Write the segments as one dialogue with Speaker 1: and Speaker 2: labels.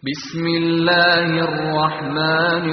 Speaker 1: بسم الله الرحمن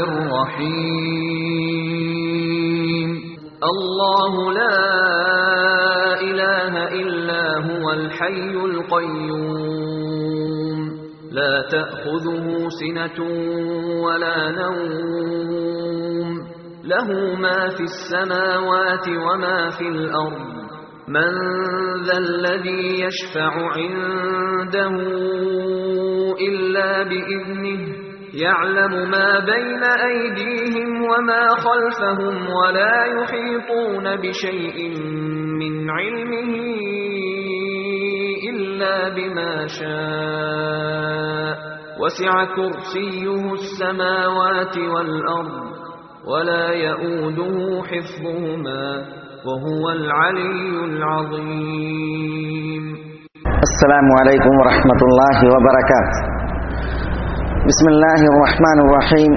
Speaker 1: الرحيم الله لا إله إلا هو الحي القيوم لا تأخذه سنة ولا نوم له ما في السماوات وما في الأرض من ذا الذي يشفع عنده إلا بإذنه يعلم ما بين أيديهم وما خلفهم ولا يحيطون بشيء من علمه إلا بما شاء وسع كرسيه السماوات والأرض ولا يؤوده حفظهما وهو العلي العظيم
Speaker 2: السلام عليكم ورحمة الله وبركاته بسم الله الرحمن الرحيم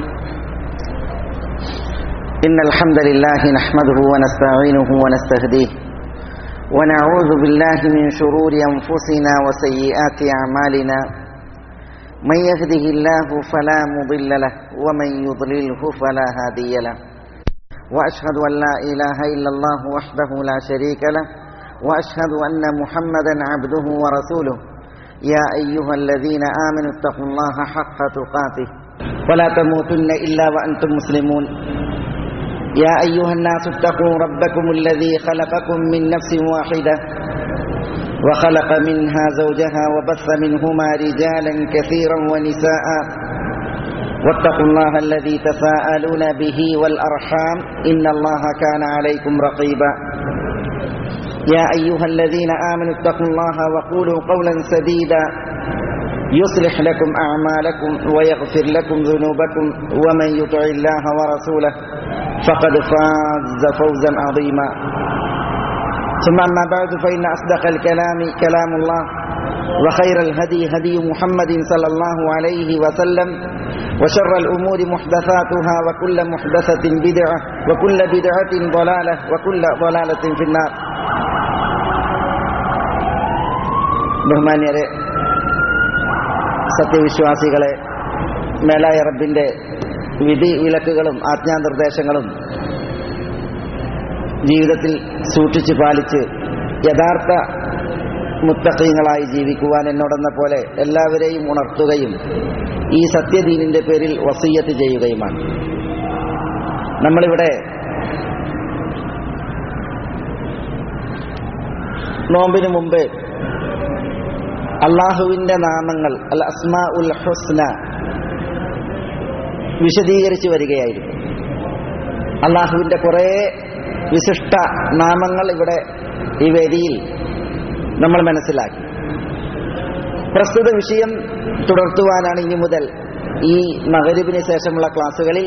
Speaker 2: إن الحمد لله نحمده ونستعينه ونستهديه ونعوذ بالله من شرور أنفسنا وسيئات أعمالنا من يهده الله فلا مضل له ومن يضلله فلا هادي له وأشهد أن لا إله إلا الله وحده لا شريك له واشهد ان محمدا عبده ورسوله يا ايها الذين امنوا اتقوا الله حق تقاته ولا تموتن الا وانتم مسلمون يا ايها الناس اتقوا ربكم الذي خلقكم من نفس واحده وخلق منها زوجها وبث منهما رجالا كثيرا ونساء واتقوا الله الذي تساءلون به والارحام ان الله كان عليكم رقيبا يا أيها الذين آمنوا اتقوا الله وقولوا قولا سديدا يصلح لكم أعمالكم ويغفر لكم ذنوبكم ومن يطع الله ورسوله فقد فاز فوزا عظيما ثم أما بعد فإن أصدق الكلام كلام الله وخير الهدي هدي محمد صلى الله عليه وسلم وشر الأمور محدثاتها وكل محدثة بدعة وكل بدعة ضلالة وكل ضلالة في النار ബഹുമാന്യരെ സത്യവിശ്വാസികളെ മേലായ റബ്ബിന്റെ വിധി വിലക്കുകളും ആജ്ഞാനിർദ്ദേശങ്ങളും ജീവിതത്തിൽ സൂക്ഷിച്ചു പാലിച്ച് യഥാർത്ഥ മുത്തക്കീങ്ങളായി ജീവിക്കുവാൻ എന്നോടെന്ന പോലെ എല്ലാവരെയും ഉണർത്തുകയും ഈ സത്യദീനിന്റെ പേരിൽ വസീയത്ത് ചെയ്യുകയുമാണ് നമ്മളിവിടെ നോമ്പിന് മുമ്പ് അള്ളാഹുവിന്റെ നാമങ്ങൾ അൽ അസ്മാ ഉൽ ഹുസ്ന വിശദീകരിച്ചു വരികയായിരുന്നു അള്ളാഹുവിന്റെ കുറേ വിശിഷ്ട നാമങ്ങൾ ഇവിടെ ഈ വേദിയിൽ നമ്മൾ മനസ്സിലാക്കി പ്രസ്തുത വിഷയം തുടർത്തുവാനാണ് ഇനി മുതൽ ഈ മകരിബിന് ശേഷമുള്ള ക്ലാസ്സുകളിൽ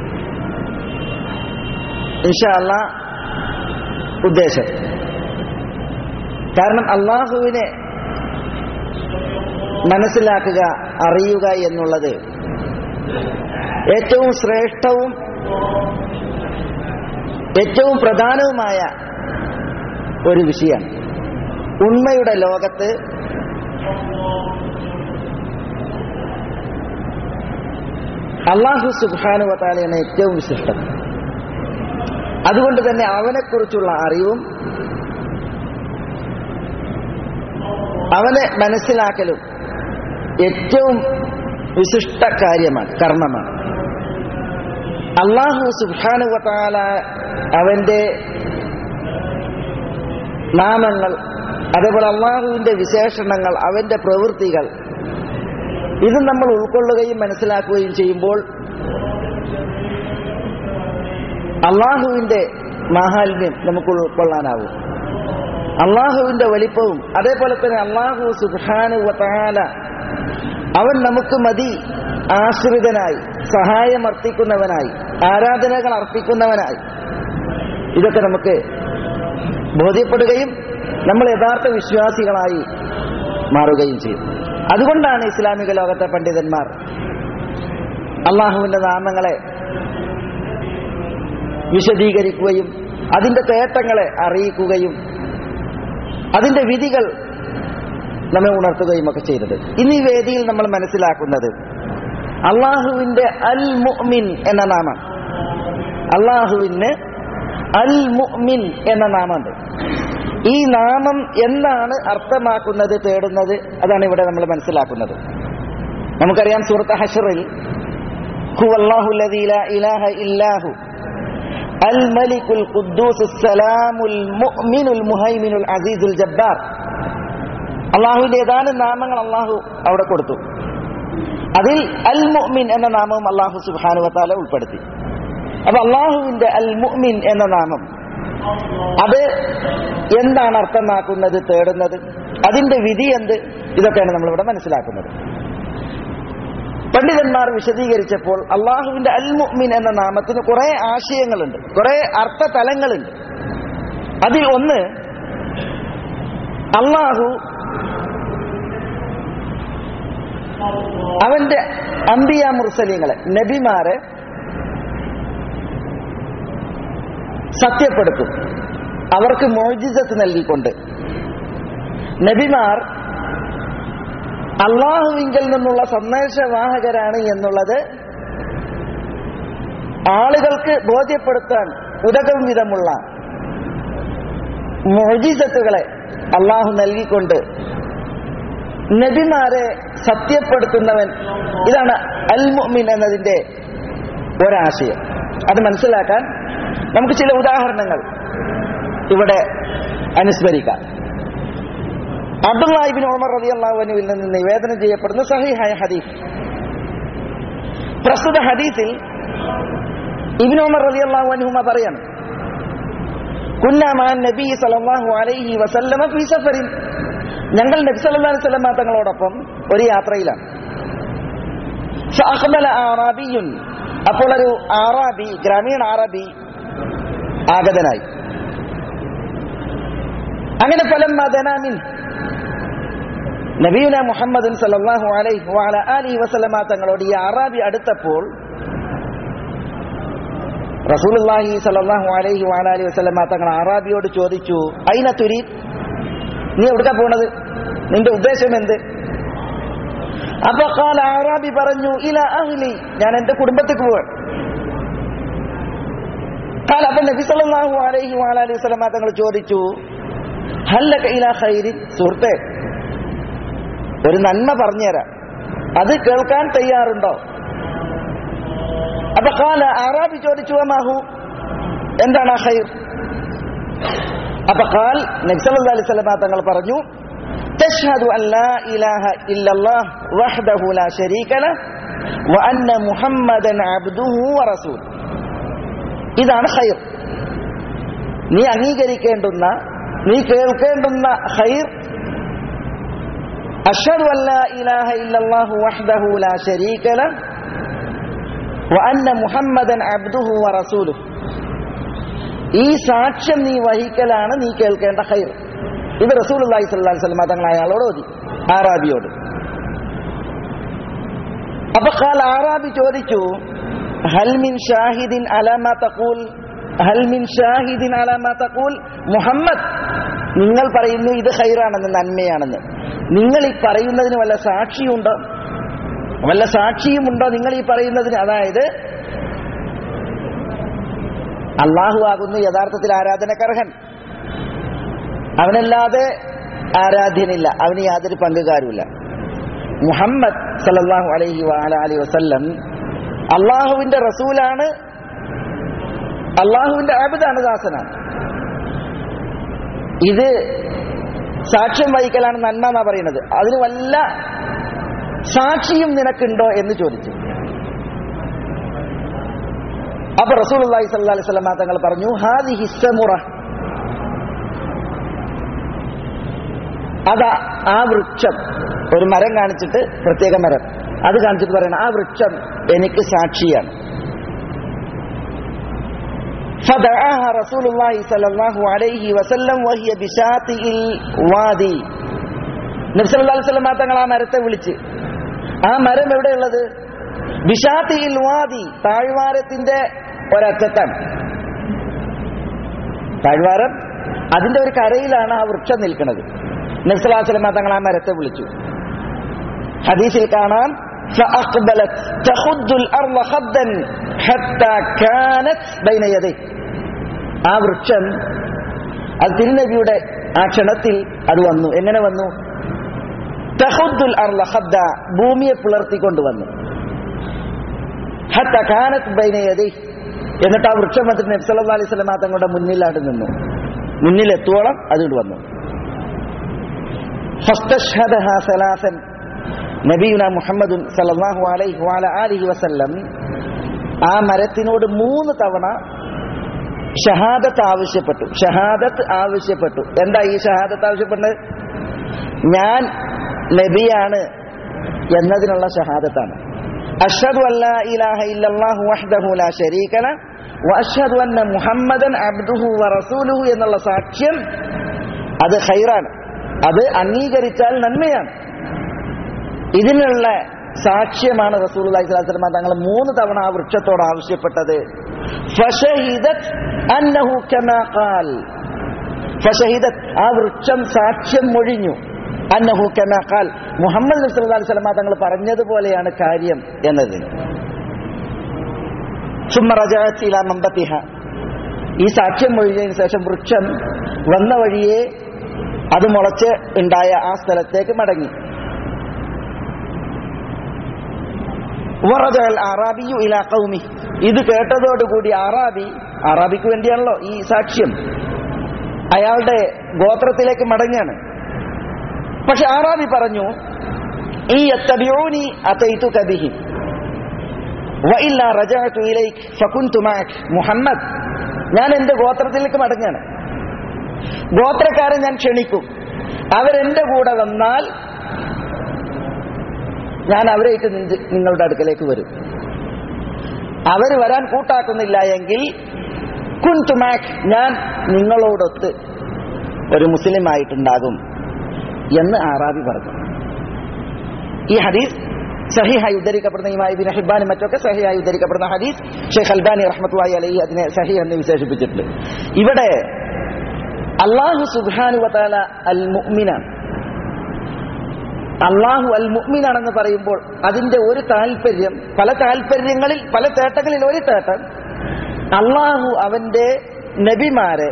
Speaker 2: ഇൻഷാ അല്ലാ ഉദ്ദേശം കാരണം അള്ളാഹുവിനെ മനസ്സിലാക്കുക അറിയുക എന്നുള്ളത് ഏറ്റവും ശ്രേഷ്ഠവും ഏറ്റവും പ്രധാനവുമായ ഒരു വിഷയമാണ് ഉണ്മയുടെ ലോകത്ത് അള്ളാഹു സുബാനുവത്താലയാണ് ഏറ്റവും വിശിഷ്ടം അതുകൊണ്ട് തന്നെ അവനെക്കുറിച്ചുള്ള അറിവും അവനെ മനസ്സിലാക്കലും ഏറ്റവും വിശിഷ്ട കാര്യമാണ് കർമ്മമാണ് അള്ളാഹു സുബാനുവത്താല അവന്റെ നാമങ്ങൾ അതേപോലെ അള്ളാഹുവിന്റെ വിശേഷണങ്ങൾ അവന്റെ പ്രവൃത്തികൾ ഇത് നമ്മൾ ഉൾക്കൊള്ളുകയും മനസ്സിലാക്കുകയും ചെയ്യുമ്പോൾ അള്ളാഹുവിന്റെ മാഹാത്മ്യം നമുക്ക് ഉൾക്കൊള്ളാനാവും അള്ളാഹുവിന്റെ വലിപ്പവും അതേപോലെ തന്നെ അള്ളാഹു സുഖാനുവല അവൻ നമുക്ക് മതി ആശ്രിതനായി സഹായം അർപ്പിക്കുന്നവനായി ആരാധനകൾ അർപ്പിക്കുന്നവനായി ഇതൊക്കെ നമുക്ക് ബോധ്യപ്പെടുകയും നമ്മൾ യഥാർത്ഥ വിശ്വാസികളായി മാറുകയും ചെയ്യും അതുകൊണ്ടാണ് ഇസ്ലാമിക ലോകത്തെ പണ്ഡിതന്മാർ അള്ളാഹുവിന്റെ നാമങ്ങളെ വിശദീകരിക്കുകയും അതിന്റെ തേട്ടങ്ങളെ അറിയിക്കുകയും അതിന്റെ വിധികൾ നമ്മെ ഉണർത്തുകയും ഒക്കെ ചെയ്തത് ഇന്ന് ഈ വേദിയിൽ നമ്മൾ മനസ്സിലാക്കുന്നത് അള്ളാഹുവിന്റെ അൽ മുഅ്മിൻ എന്ന നാമം അള്ളാഹുവിന് അൽ മുഅ്മിൻ എന്ന നാമമുണ്ട് ഈ നാമം എന്താണ് അർത്ഥമാക്കുന്നത് തേടുന്നത് അതാണ് ഇവിടെ നമ്മൾ മനസ്സിലാക്കുന്നത് നമുക്കറിയാം സൂറത്ത് ഹഷറിൽ ഹുവല്ലാഹു ലദീ ലാ ഇലാഹ ഇല്ലാഹു അൽ മലിക്കുൽ ഖുദ്ദൂസ് സലാമുൽ മുഅ്മിനുൽ മുഹൈമിനുൽ അസീസുൽ ജബ്ബാർ അള്ളാഹുവിന്റെ ഏതാനും നാമങ്ങൾ അള്ളാഹു അവിടെ കൊടുത്തു അതിൽ അൽ മുഅ്മിൻ എന്ന നാമവും അള്ളാഹു സുബ്ഹാനഹു വതആല ഉൾപ്പെടുത്തി അപ്പൊ അള്ളാഹുവിന്റെ അൽ മുഅ്മിൻ എന്ന നാമം അത് എന്താണ് അർത്ഥമാക്കുന്നത് തേടുന്നത് അതിന്റെ വിധി എന്ത് ഇതൊക്കെയാണ് നമ്മളിവിടെ മനസ്സിലാക്കുന്നത് പണ്ഡിതന്മാർ വിശദീകരിച്ചപ്പോൾ അള്ളാഹുവിന്റെ അൽ മുഅ്മിൻ എന്ന നാമത്തിന് കുറെ ആശയങ്ങളുണ്ട് കുറെ അർത്ഥതലങ്ങളുണ്ട് അതിൽ ഒന്ന് അള്ളാഹു അവന്റെ അമ്പിയ മുർസലിങ്ങളെ നബിമാരെ സത്യപ്പെടുത്തും അവർക്ക് മോജിസത്ത് നൽകിക്കൊണ്ട് നബിമാർ അള്ളാഹുവിങ്കിൽ നിന്നുള്ള സന്ദേശവാഹകരാണ് എന്നുള്ളത് ആളുകൾക്ക് ബോധ്യപ്പെടുത്താൻ ഉതകും വിധമുള്ള മോജിസത്തുകളെ അള്ളാഹു നൽകിക്കൊണ്ട് നബിമാരെ സത്യപ്പെടുത്തുന്നവൻ ഇതാണ് അൽ മുഅ്മിൻ എന്നതിന്റെ ഒരാശയം അത് മനസ്സിലാക്കാൻ നമുക്ക് ചില ഉദാഹരണങ്ങൾ ഇവിടെ അനുസ്മരിക്കാം അബ്ദുല്ലാഹിബിൻ ഉമർ റളിയല്ലാഹുവിനുവിൽ നിന്ന് നിവേദനം ചെയ്യപ്പെടുന്ന സഹിഹായ ഹദീസ് പ്രസ്തുത ഹദീസിൽ ഇബ്നു ഉമർ റളിയല്ലാഹു അൻഹുമ പറയാണ് കുന്നാ മാ നബി സല്ലല്ലാഹു അലൈഹി വസല്ലമ ഫീ സഫറിൻ ഞങ്ങൾ നബി സല്ലല്ലാഹു അലൈഹി വസല്ലമ തങ്ങളോടൊപ്പം ഒരു യാത്രയിലാണ് ഫഅഖ്ബല ആറാബിയുൻ അപ്പോൾ ഒരു ആറാബി ഗ്രാമീണ ആറാബി ആഗതനായി അങ്ങനെ ഫലം മദനാമിൻ നബീന മുഹമ്മദ് സല്ലല്ലാഹു അലൈഹി വഅല ആലിഹി വസല്ലമ തങ്ങളോട് ഈ അറാബി അടുത്തപ്പോൾ റസൂലുള്ളാഹി സല്ലല്ലാഹു അലൈഹി വഅല ആലിഹി വസല്ലമ തങ്ങൾ അറാബിയോട് ചോദിച്ചു അയിന തുരി നീ എവിടുക്കാ പോണത് നിന്റെ ഉദ്ദേശം എന്ത് അപ്പൊ കാല അറാബി പറഞ്ഞു ഇല അഹ്ലി ഞാൻ എന്റെ കുടുംബത്തേക്ക് പോവാൻ കാല അപ്പൊ നബി സല്ലല്ലാഹു അലൈഹി വഅല ആലിഹി വസല്ലമ തങ്ങൾ ചോദിച്ചു ഹല്ലക ഇല ഖൈരി സുഹൃത്തേ ഒരു നന്മ പറഞ്ഞുതരാം അത് കേൾക്കാൻ തയ്യാറുണ്ടോ അപ്പൊ കാല അറാബി ചോദിച്ചു മാഹു എന്താണ് ആ ഖൈർ അപ്പൊ കാൽ നബ്സല്ലാ അലൈഹി സ്വലമ തങ്ങൾ പറഞ്ഞു تشهد أن لا إله إلا الله وحده لا شريك له وأن محمدا عبده ورسوله ഇതാണ് ഖൈർ നീ അംഗീകരിക്കേണ്ടുന്ന നീ കേൾക്കേണ്ടുന്ന ഖൈർ അഷ്ഹദു അൻ ലാ ഇലാഹ ഇല്ലല്ലാഹു വഹ്ദഹു ലാ ശരീക ലഹ് വഅന്ന മുഹമ്മദൻ അബ്ദുഹു വറസൂലുഹു ഈ സാക്ഷ്യം നീ വഹിക്കലാണ് നീ കേൾക്കേണ്ട ഖൈർ ഇത് റസൂലുള്ളാഹി സ്വല്ലല്ലാഹി അലൈഹി വസല്ലം തങ്ങൾ അയാളോട് ഓതി ആറാബിയോട് അപ്പൊ ഖാൽ ആറാബി ചോദിച്ചു ഹൽ മിൻ ഷാഹിദിൻ അലാമ തഖൂൽ ഹൽ മിൻ ഷാഹിദിൻ അലാമ തഖൂൽ മുഹമ്മദ് നിങ്ങൾ പറയുന്നു ഇത് ഖൈറാണെന്ന് നന്മയാണെന്ന് നിങ്ങൾ ഈ പറയുന്നതിന് വല്ല സാക്ഷിയുണ്ടോ വല്ല സാക്ഷിയുമുണ്ടോ നിങ്ങൾ ഈ പറയുന്നതിന് അതായത് അള്ളാഹു ആകുന്നു യഥാർത്ഥത്തിൽ ആരാധനക്കർഹൻ അവനല്ലാതെ ആരാധ്യനില്ല അവന് യാതൊരു പങ്കുകാരുമില്ല മുഹമ്മദ് സല്ലല്ലാഹു അലൈഹി വഅല അലൈഹി വസല്ലം അള്ളാഹുവിന്റെ റസൂലാണ് അള്ളാഹുവിന്റെ ആബിദാണ് ദാസനാണ് ഇത് സാക്ഷ്യം വഹിക്കലാണ് നന്മ എന്നാ പറയുന്നത് അതിന് വല്ല സാക്ഷിയും നിനക്കുണ്ടോ എന്ന് ചോദിച്ചു അപ്പൊ റസൂൽ അള്ളാഹി സല്ലാ അലൈഹി സ്വലമ തങ്ങൾ പറഞ്ഞു ഹാദി ഹിസ്സമുറ അതാ ആ വൃക്ഷം ഒരു മരം കാണിച്ചിട്ട് പ്രത്യേക മരം അത് കാണിച്ചിട്ട് പറയണം ആ വൃക്ഷം എനിക്ക് സാക്ഷിയാണ് فدعاها رسول الله صلى الله عليه وسلم وهي بشاطئ الوادي നബി സല്ലല്ലാഹു അലൈഹി വസല്ലം തങ്ങൾ ആ മരത്തെ വിളിച്ച് ആ മരം എവിടെയുള്ളത് ബിഷാത്തിയിൽ വാദി താഴ്വാരത്തിന്റെ ഒരറ്റത്താണ് താഴ്വാരം അതിന്റെ ഒരു കരയിലാണ് ആ വൃക്ഷം നിൽക്കുന്നത് നബ്സലാസ്ലമ തങ്ങൾ ആ മരത്തെ വിളിച്ചു ഹദീസിൽ കാണാം فأقبلت تخد الأرض خدا حتى كانت بين يديه ആ വൃക്ഷം അത് തിരുനബിയുടെ ആ ക്ഷണത്തിൽ അത് വന്നു എങ്ങനെ വന്നു തഹുദ്ദുൽ അർള ഹദ്ദ ഭൂമിയെ പിളർത്തിക്കൊണ്ട് വന്നു ഹത്ത കാനത്ത് ബൈനയതി എന്നിട്ട് ആ വൃക്ഷം വന്നിട്ട് നബി സല്ലല്ലാഹു അലൈഹി വസല്ലം തങ്ങളുടെ മുന്നിലായിട്ട് നിന്നു മുന്നിലെത്തോളം അതുകൊണ്ട് വന്നു ഫസ്തഷ്ഹദഹ സലാസൻ നബിയുന മുഹമ്മദുൻ സല്ലല്ലാഹു അലൈഹി വഅല ആലിഹി വസല്ലം ആ മരത്തിനോട് മൂന്ന് തവണ ഷഹാദത്ത് ആവശ്യപ്പെട്ടു ഷഹാദത്ത് ആവശ്യപ്പെട്ടു എന്താ ഈ ഷഹാദത്ത് ആവശ്യപ്പെട്ടത് ഞാൻ നബിയാണ് എന്നതിനുള്ള ഷഹാദത്താണ് അഷ്ഹദു അല്ലാ ഇലാഹ ഇല്ലല്ലാഹു വഹ്ദഹു ലാ ശരീക ല വഅഷ്ഹദു അന്ന മുഹമ്മദൻ അബ്ദുഹു വറസൂലുഹു എന്നുള്ള സാക്ഷ്യം അത് ഖൈറാണ് അത് അംഗീകരിച്ചാൽ നന്മയാണ് ഇതിനുള്ള സാക്ഷ്യമാണ് റസൂലുള്ളാഹി സ്വല്ലല്ലാഹു അലൈഹി വസല്ലം തങ്ങൾ മൂന്ന് തവണ ആ വൃക്ഷത്തോട് ആവശ്യപ്പെട്ടത് ഫശഹിദത് അന്നഹു കമാ ഖാൽ ഫശഹിദത് ആ വൃക്ഷം സാക്ഷ്യം മൊഴിഞ്ഞു അന്നഹു കമാ ഖാൽ മുഹമ്മദ് നബി സല്ലല്ലാഹു അലൈഹി വസല്ലം തങ്ങൾ പറഞ്ഞതുപോലെയാണ് കാര്യം എന്നതിന് ثم رجعت الى منبتها ഈ സാക്ഷ്യം മൊഴിഞ്ഞതിന് ശേഷം വൃക്ഷം വന്ന വഴിയെ അത് മുളച്ച് ഉണ്ടായ ആ സ്ഥലത്തേക്ക് മടങ്ങി വറജഅൽ അറാബിയു ഇലാ ഖൗമി ഇത് കേട്ടതോടുകൂടി അറാബി അറാബിക്ക് വേണ്ടിയാണല്ലോ ഈ സാക്ഷ്യം അയാളുടെ ഗോത്രത്തിലേക്ക് മടങ്ങാണ് പക്ഷെ ആറാബി പറഞ്ഞു ഈ യത്തബിഊനി അതൈതു കബിഹി വഇല്ല റജഅതു ഇലൈക് ഫകുൻതു മഅക് മുഹമ്മദ് ഞാൻ എന്റെ ഗോത്രത്തിലേക്ക് മടങ്ങാണ് ഗോത്രക്കാരെ ഞാൻ ക്ഷണിക്കും അവരെന്റെ കൂടെ വന്നാൽ ഞാൻ അവരായിട്ട് നിന്റെ- നിങ്ങളുടെ അടുക്കലേക്ക് വരും അവർ വരാൻ കൂട്ടാക്കുന്നില്ല എങ്കിൽ കുൻതുമാക് ഞാൻ നിങ്ങളോടൊത്ത് ഒരു മുസ്ലിം ആയിട്ടുണ്ടാകും എന്ന് ആറാബി പറഞ്ഞു ഈ ഹദീസ് സഹിഹായി ഉദ്ധരിക്കപ്പെടുന്ന ഇമായി ബിൻ ഹിബാനും മറ്റൊക്കെ സഹിഹായി ഉദ്ധരിക്കപ്പെടുന്ന ഹദീസ് ഷെയ്ഖ് അൽബാനി റഹ്മത്തുള്ളാഹി അലൈഹി അതിനെ സഹി എന്ന് വിശേഷിപ്പിച്ചിട്ടുണ്ട് ഇവിടെ അള്ളാഹു സുബ്ഹാനു വതആല അൽ മുഅ്മിനാണ് അള്ളാഹു അൽ മുഅ്മിനാണെന്ന് പറയുമ്പോൾ അതിന്റെ ഒരു താല്പര്യം പല താല്പര്യങ്ങളിൽ പല തേട്ടങ്ങളിൽ ഒരു തേട്ടം അള്ളാഹു അവന്റെ നബിമാരെ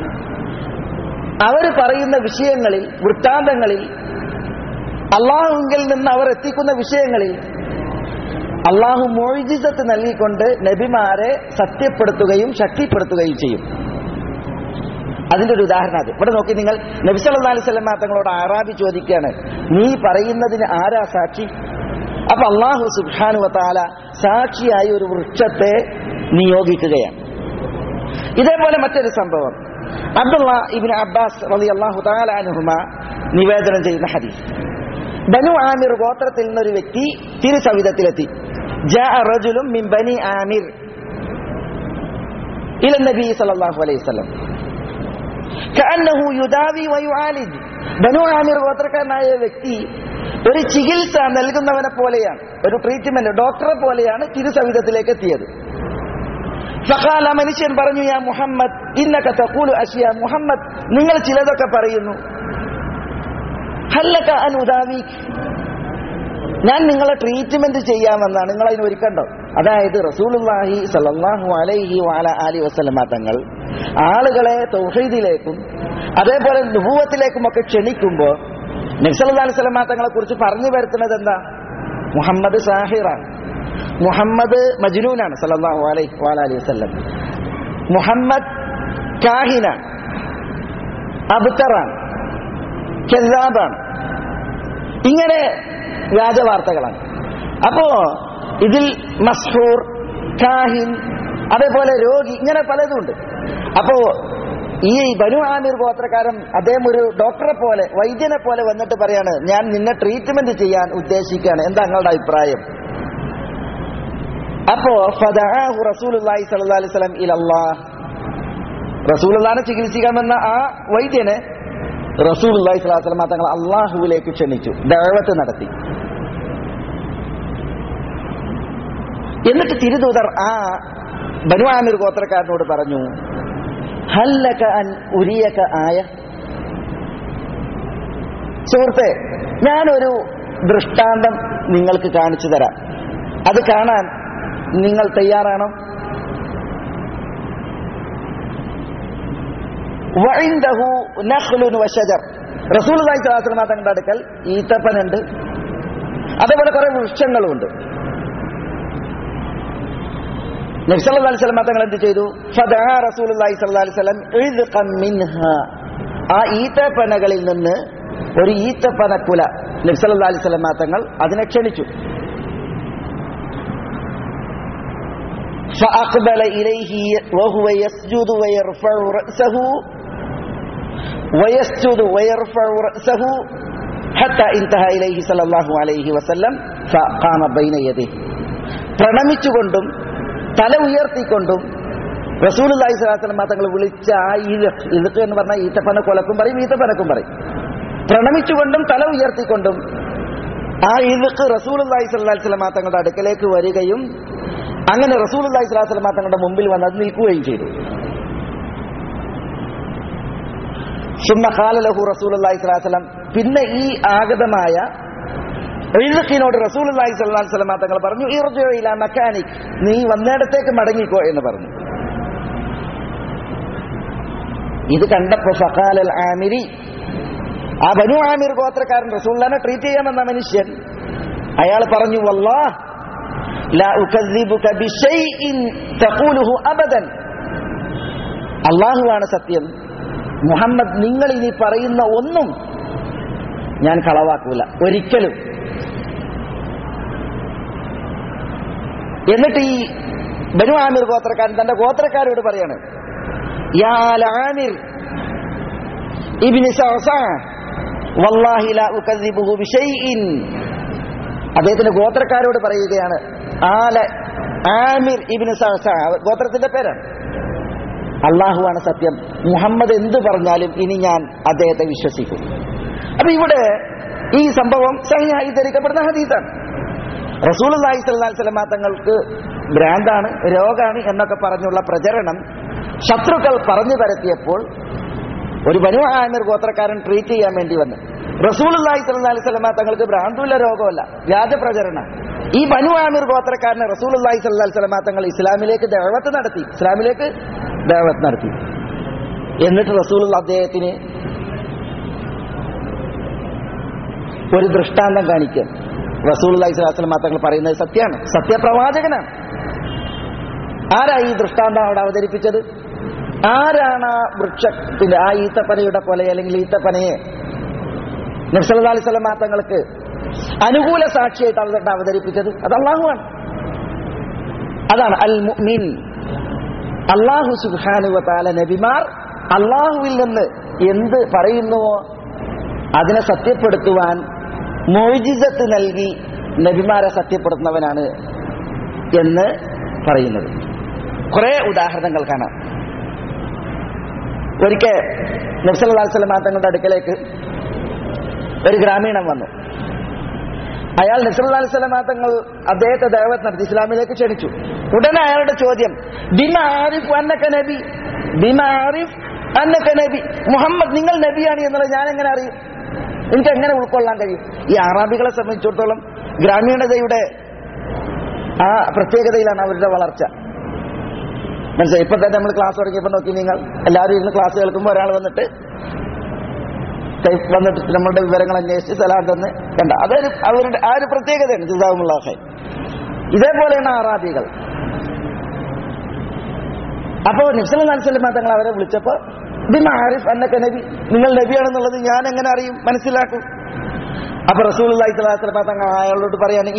Speaker 2: അവർ പറയുന്ന വിഷയങ്ങളിൽ വൃത്താന്തങ്ങളിൽ അള്ളാഹുവിൽ നിന്ന് അവർ എത്തിക്കുന്ന വിഷയങ്ങളിൽ അള്ളാഹു മോഴിജിതത്ത് നൽകിക്കൊണ്ട് നബിമാരെ സത്യപ്പെടുത്തുകയും ശക്തിപ്പെടുത്തുകയും ചെയ്യും അതിന്റെ ഒരു ഉദാഹരണം അത് ഇവിടെ നോക്കി നിങ്ങൾ നബി സല്ലല്ലാഹു അലൈഹി വസല്ലം തങ്ങളോട് ആറാബി ചോദിക്കുകയാണ് നീ പറയുന്നതിന് ആരാ സാക്ഷി അപ്പൊ അള്ളാഹു സുബ്ഹാനു വതാല സാക്ഷിയായി ഒരു വൃക്ഷത്തെ നിയോഗിക്കുകയാണ് ഇതേപോലെ മറ്റൊരു സംഭവം അബ്ദുള്ള ഇബിൻ അബ്ബാസ് റളി അള്ളാഹു താലാനുഹുമ നിവേദനം ചെയ്യുന്ന ഹദീസ് ബനു ആമിർ ഗോത്രത്തിൽ നിന്നൊരു വ്യക്തി തിരുസവിധത്തിലെത്തി ജാഅ റജുലും മിൻ ബനി ആമിർ ഇല നബി സല്ലല്ലാഹു അലൈഹി വസല്ലം കഅന്നഹു യുദാവി വയുആലിജ് ബനു ആമിർ ഗോത്രക്കാരനായ വ്യക്തി ഒരു ചികിത്സ നൽകുന്നവനെ പോലെയാണ് ഒരു ട്രീറ്റ്മെന്റ് ഡോക്ടറെ പോലെയാണ് തിരുസവിധത്തിലേക്ക് എത്തിയത് ഫഖാല മനുഷ്യൻ പറഞ്ഞു യാ മുഹമ്മദ് ഇന്നക തഖൂലു അഷ്യ മുഹമ്മദ് നിങ്ങൾ ചിലതൊക്കെ പറയുന്നു ഹല്ലക അൻ ഉദാവീക് ഞാൻ നിങ്ങളെ ട്രീറ്റ്മെന്റ് ചെയ്യാമെന്നാണ് നിങ്ങൾ അതിന് ഒരുക്കണ്ടോ അതായത് റസൂലുള്ളാഹി സല്ലല്ലാഹു അലൈഹി വഅല ആലി വസല്ലമ തങ്ങൾ ആളുകളെ തൗഹീദിലേക്കും അതേപോലെ നുബൂവത്തിലേക്കും ഒക്കെ ക്ഷണിക്കുമ്പോൾ നബി സല്ലല്ലാഹു അലൈഹി വസല്ലമ തങ്ങളെ കുറിച്ച് പറഞ്ഞു വരുത്തുന്നത് എന്താ മുഹമ്മദ് സാഹിറാണ് മുഹമ്മദ് മജ്നൂനാണ് സല്ലല്ലാഹു അലൈഹി വഅല ആലി വസല്ലം മുഹമ്മദ് കാഹിനാണ് അബ്തറാണ് കെസാബാണ് ഇങ്ങനെ വ്യാജവാർത്തകളാണ് അപ്പോ ഇതിൽ മസ്ഹൂർ കാഹിൻ അതേപോലെ രോഗി ഇങ്ങനെ പലതുണ്ട് അപ്പോ ഈ ബനു ആമിർ ഗോത്രക്കാരൻ അദ്ദേഹം ഒരു ഡോക്ടറെ പോലെ വൈദ്യനെ പോലെ വന്നിട്ട് പറയാണ് ഞാൻ നിന്നെ ട്രീറ്റ്മെന്റ് ചെയ്യാൻ ഉദ്ദേശിക്കുകയാണ് എന്താ നിങ്ങളുടെ അഭിപ്രായം അപ്പോ ഫദഅഹു റസൂലുള്ളാഹി സ്വല്ലല്ലാഹു അലൈഹി വസല്ലം ഇലല്ലാഹ് റസൂലുള്ളാഹിനെ ചികിത്സിക്കാൻ വന്ന ആ വൈദ്യനെ റസൂലുള്ളാഹി സ്വല്ലല്ലാഹു അലൈഹി വസല്ലം തങ്ങൾ അള്ളാഹുവിലേക്ക് ക്ഷണിച്ചു ദഅവത്ത് നടത്തി എന്നിട്ട് തിരുദൂതർ ആ ബനു ആമിർ ഗോത്രക്കാരനോട് പറഞ്ഞു ഹല്ലക അൻ ഉരിയക ആയ സുഹൃത്തെ ഞാനൊരു ദൃഷ്ടാന്തം നിങ്ങൾക്ക് കാണിച്ചു തരാം അത് കാണാൻ നിങ്ങൾ തയ്യാറാണോ വഇൻദഹു നഖ്ലുൻ വശജർ റസൂലുള്ളാഹി സ്വല്ലല്ലാഹു അലൈഹി വസല്ലം തങ്ങളുടെ അടുക്കൽ ഈത്തപ്പനുണ്ട് അതേപോലെ കുറെ വൃക്ഷങ്ങളുമുണ്ട് നബി സല്ലല്ലാഹു അലൈഹി വസല്ലം തങ്ങൾ എന്ത് ചെയ്തു ഫദാ റസൂലുള്ളാഹി സ്വല്ലല്ലാഹു അലൈഹി വസല്ലം ഇദ്ഖൻ മിൻഹ ആ ഈത്തപ്പനകളിൽ നിന്ന് ഒരു ഈത്തപ്പനക്കുല നബി സല്ലല്ലാഹു അലൈഹി വസല്ലം തങ്ങൾ അതിനെ ക്ഷണിച്ചു فأقبل إليه وهو يسجد ويرفع رأسه ويسجد ويرفع رأسه حتى انتهى إليه صلى الله عليه وسلم فقام بين يديه പ്രണമിച്ചുകൊണ്ടും തല ഉയർത്തിക്കൊണ്ടും റസൂൽ അള്ളാഹി സ്വലാസ്ലം തങ്ങൾ വിളിച്ച ആ ഇതുക്ക് ഇതുക്ക് എന്ന് പറഞ്ഞാൽ ഈത്തപ്പന കൊലക്കും പറയും ഈത്തപ്പനക്കും പറയും പ്രണമിച്ചുകൊണ്ടും തല ഉയർത്തിക്കൊണ്ടും ആ ഇതുക്ക് റസൂൽ അള്ളാഹി സ്വലാഹി സ്വലം തങ്ങളുടെ അടുക്കലേക്ക് വരികയും അങ്ങനെ റസൂൽ അള്ളാഹി സ്വലാഹി സ്വലം തങ്ങളുടെ മുമ്പിൽ വന്ന് അത് നിൽക്കുകയും ചെയ്തു സുമ്മ ഖാലലഹു റസൂൽ അള്ളാഹി സ്വലാഹി സ്വലം പിന്നെ ഈ ആഗതമായ എഴുതക്കിനോട് റസൂൽ അള്ളാഹി സ്വലാഹി സ്വലം തങ്ങൾ പറഞ്ഞു ഇർജയില മെക്കാനിക് നീ വന്നിടത്തേക്ക് മടങ്ങിക്കോ എന്ന് പറഞ്ഞു ഇത് കണ്ടപ്പോ ഫഖാലൽ ആമിരി ആ ബനു ആമിർ ഗോത്രക്കാരൻ റസൂല്ലാനെ ട്രീറ്റ് ചെയ്യാമെന്ന മനുഷ്യൻ അയാൾ പറഞ്ഞു വല്ലാ ലാ ഉകദ്ദിബുക ബിശൈഇൻ തഖൂലുഹു അബദൻ അള്ളാഹുവാണ് സത്യം മുഹമ്മദ് നിങ്ങൾ ഇനി പറയുന്ന ഒന്നും ഞാൻ കളവാക്കൂല ഒരിക്കലും എന്നിട്ട് ഈ ബനു ആമിർ ഗോത്രക്കാരൻ തന്റെ ഗോത്രക്കാരോട് പറയാണ് യാ ആമിർ ഇബ്നു സഅസഅ വല്ലാഹി ലാ ഉകദ്ദിബുഹു ബിശൈഇൻ അദ്ദേഹത്തിന്റെ ഗോത്രക്കാരോട് പറയുകയാണ് ആല ആമിർ ഇബ്നു സഅസഅ ഗോത്രത്തിന്റെ പേരാണ് അള്ളാഹുവാണ് സത്യം മുഹമ്മദ് എന്ത് പറഞ്ഞാലും ഇനി ഞാൻ അദ്ദേഹത്തെ വിശ്വസിക്കും അപ്പൊ ഇവിടെ ഈ സംഭവം സഹിയായി ധരിക്കപ്പെടുന്ന ഹദീസാണ് റസൂൽ അള്ളാഹി സ്വല്ലി സ്വലമ തങ്ങൾക്ക് ഭ്രാന്താണ് രോഗാണ് എന്നൊക്കെ പറഞ്ഞുള്ള പ്രചരണം ശത്രുക്കൾ പറഞ്ഞു പരത്തിയപ്പോൾ ഒരു ബനു ആമിർ ഗോത്രക്കാരൻ ട്രീറ്റ് ചെയ്യാൻ വേണ്ടി വന്നു റസൂൽ അള്ളാഹി സ്വല്ലി സ്വലമ തങ്ങൾക്ക് ഭ്രാന്തുല്ല രോഗമല്ല വ്യാജപ്രചരണം ഈ ബനു ആമിർ ഗോത്രക്കാരനെ റസൂൽ അള്ളാഹി സ്വല്ലി സ്വലമ തങ്ങൾ ഇസ്ലാമിലേക്ക് ദേവത്ത് നടത്തി ഇസ്ലാമിലേക്ക് ദേവത്ത് നടത്തി എന്നിട്ട് റസൂൽ അദ്ദേഹത്തിന് ഒരു ദൃഷ്ടാന്തം കാണിക്കുക റസൂൽ അള്ളാഹി സ്വലാസ്ലം തങ്ങൾ പറയുന്നത് സത്യമാണ് സത്യപ്രവാചകനാണ് ആരാ ഈ ദൃഷ്ടാന്തം അവിടെ അവതരിപ്പിച്ചത് ആരാണ് ആ വൃക്ഷത്തിന്റെ ആ ഈത്തപ്പനയുടെ കൊല അല്ലെങ്കിൽ ഈത്തപ്പനയെ നബ്സല്ലാ അലൈഹി സ്വലം തങ്ങൾക്ക് അനുകൂല സാക്ഷിയായിട്ട് അവിടെ അവതരിപ്പിച്ചത് അത് അള്ളാഹുവാണ് അതാണ് അൽ മുഅ്മിൻ അള്ളാഹു സുബ്ഹാനഹു താല നബിമാർ അള്ളാഹുവിൽ നിന്ന് എന്ത് പറയുന്നുവോ അതിനെ സത്യപ്പെടുത്തുവാൻ മോജിസത്ത് നൽകി നബിമാരെ സത്യപ്പെടുത്തുന്നവനാണ് എന്ന് പറയുന്നത് കുറെ ഉദാഹരണങ്ങൾ കാണാം ഒരിക്കൽ നബ്സല്ലാസ്ലം തങ്ങളുടെ അടുക്കലേക്ക് ഒരു ഗ്രാമീണൻ വന്നു അയാൾ നബ്സല്ലാ സ്വലം തങ്ങൾ അദ്ദേഹത്തെ ദേവത്ത് നടത്തി ഇസ്ലാമിലേക്ക് ക്ഷണിച്ചു ഉടനെ അയാളുടെ ചോദ്യം ബിമ ആരിഫ് അന്നക്ക നബി ബിമ ആരിഫ് അന്നക്ക നബി മുഹമ്മദ് നിങ്ങൾ നബിയാണ് എന്നുള്ളത് ഞാൻ എങ്ങനെ അറിയും എനിക്ക് എങ്ങനെ ഉൾക്കൊള്ളാൻ കഴിയും ഈ അറാബികളെ സംബന്ധിച്ചിടത്തോളം ഗ്രാമീണതയുടെ ആ പ്രത്യേകതയിലാണ് അവരുടെ വളർച്ച മനസ്സിലായി ഇപ്പൊ തന്നെ നമ്മൾ ക്ലാസ് തുടങ്ങിയപ്പോൾ നോക്കി നിങ്ങൾ എല്ലാവരും ഇരുന്ന് ക്ലാസ് കേൾക്കുമ്പോൾ ഒരാൾ വന്നിട്ട് വന്നിട്ട് നമ്മളുടെ വിവരങ്ങൾ അന്വേഷിച്ച് സലാം തന്ന് കണ്ട അതൊരു അവരുടെ ആ ഒരു പ്രത്യേകതയാണ് ജുസാമുള്ളാഹെ ഇതേപോലെയാണ് അറാബികൾ അപ്പോ നബ്സൽ അലിസ്ലം തങ്ങൾ അവരെ വിളിച്ചപ്പോ ബിമ ആരിഫ് അന്നക്ക നബി നിങ്ങൾ നബിയാണെന്നുള്ളത് ഞാൻ എങ്ങനെ അറിയും മനസ്സിലാക്കും അപ്പൊ റസൂൽ അള്ളാഹിസ്ലാം തങ്ങൾ അയാളോട് പറയാണ്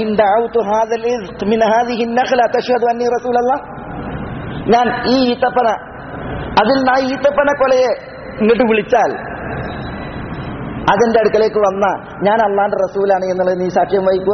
Speaker 2: ഞാൻ ഈ ഈത്തപ്പന അതിൽ നിന്ന് ആ ഈത്തപ്പന കൊലയെ ഇങ്ങോട്ട് വിളിച്ചാൽ അതിന്റെ അടുക്കലേക്ക് വന്ന ഞാൻ അള്ളാന്റെ റസൂലാണ് എന്നുള്ളത് നീ സാക്ഷ്യം വഹിക്കുക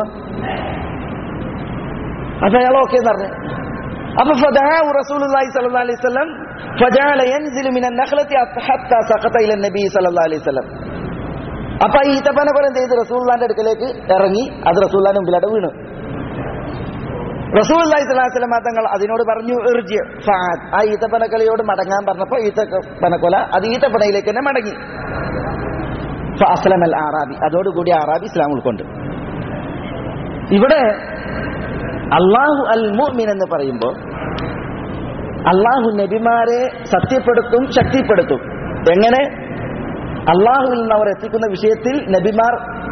Speaker 2: അപ്പൊ അയാൾ ഓക്കെ എന്ന് പറഞ്ഞു അപ്പൊ ഫദാഉ റസൂലുള്ളാഹി സ്വല്ലല്ലാഹി അലൈഹി വസല്ലം ഫജഅല യൻസിലു മിനൻ നഖലത്തി ഹത്താ സഖത ഇല നബി സ്വല്ലല്ലാഹി അലൈഹി വസല്ലം അപ്പൊ ഈ ഈത്തപ്പന കൊലം ചെയ്ത് റസൂലുള്ളാന്റെ അടുക്കലേക്ക് ഇറങ്ങി അത് റസൂലുള്ളാന്റെ മുമ്പിലടെ വീണു റസൂലുള്ളാഹി സ്വല്ലല്ലാഹി അലൈഹി വസല്ലം തങ്ങൾ അതിനോട് പറഞ്ഞു ഇർജി ഫഅദ് ആ ഈത്തപ്പനക്കൊലയോട് മടങ്ങാൻ പറഞ്ഞപ്പോൾ ഈത്തപ്പനക്കൊല അത് ഈത്തപ്പനയിലേക്ക് തന്നെ മടങ്ങി ഫഅസ്ലമൽ ആറാബി അതോടുകൂടി ആറാബി ഇസ്ലാം ഉൾക്കൊണ്ട് ഇവിടെ അള്ളാഹു അൽ മുഅ്മിൻ എന്ന് പറയുമ്പോൾ അള്ളാഹു നബിമാരെ സത്യപ്പെടുത്തും ശക്തിപ്പെടുത്തും എങ്ങനെ അള്ളാഹുവിൽ നിന്ന് അവർ എത്തിക്കുന്ന വിഷയത്തിൽ നബിമാർ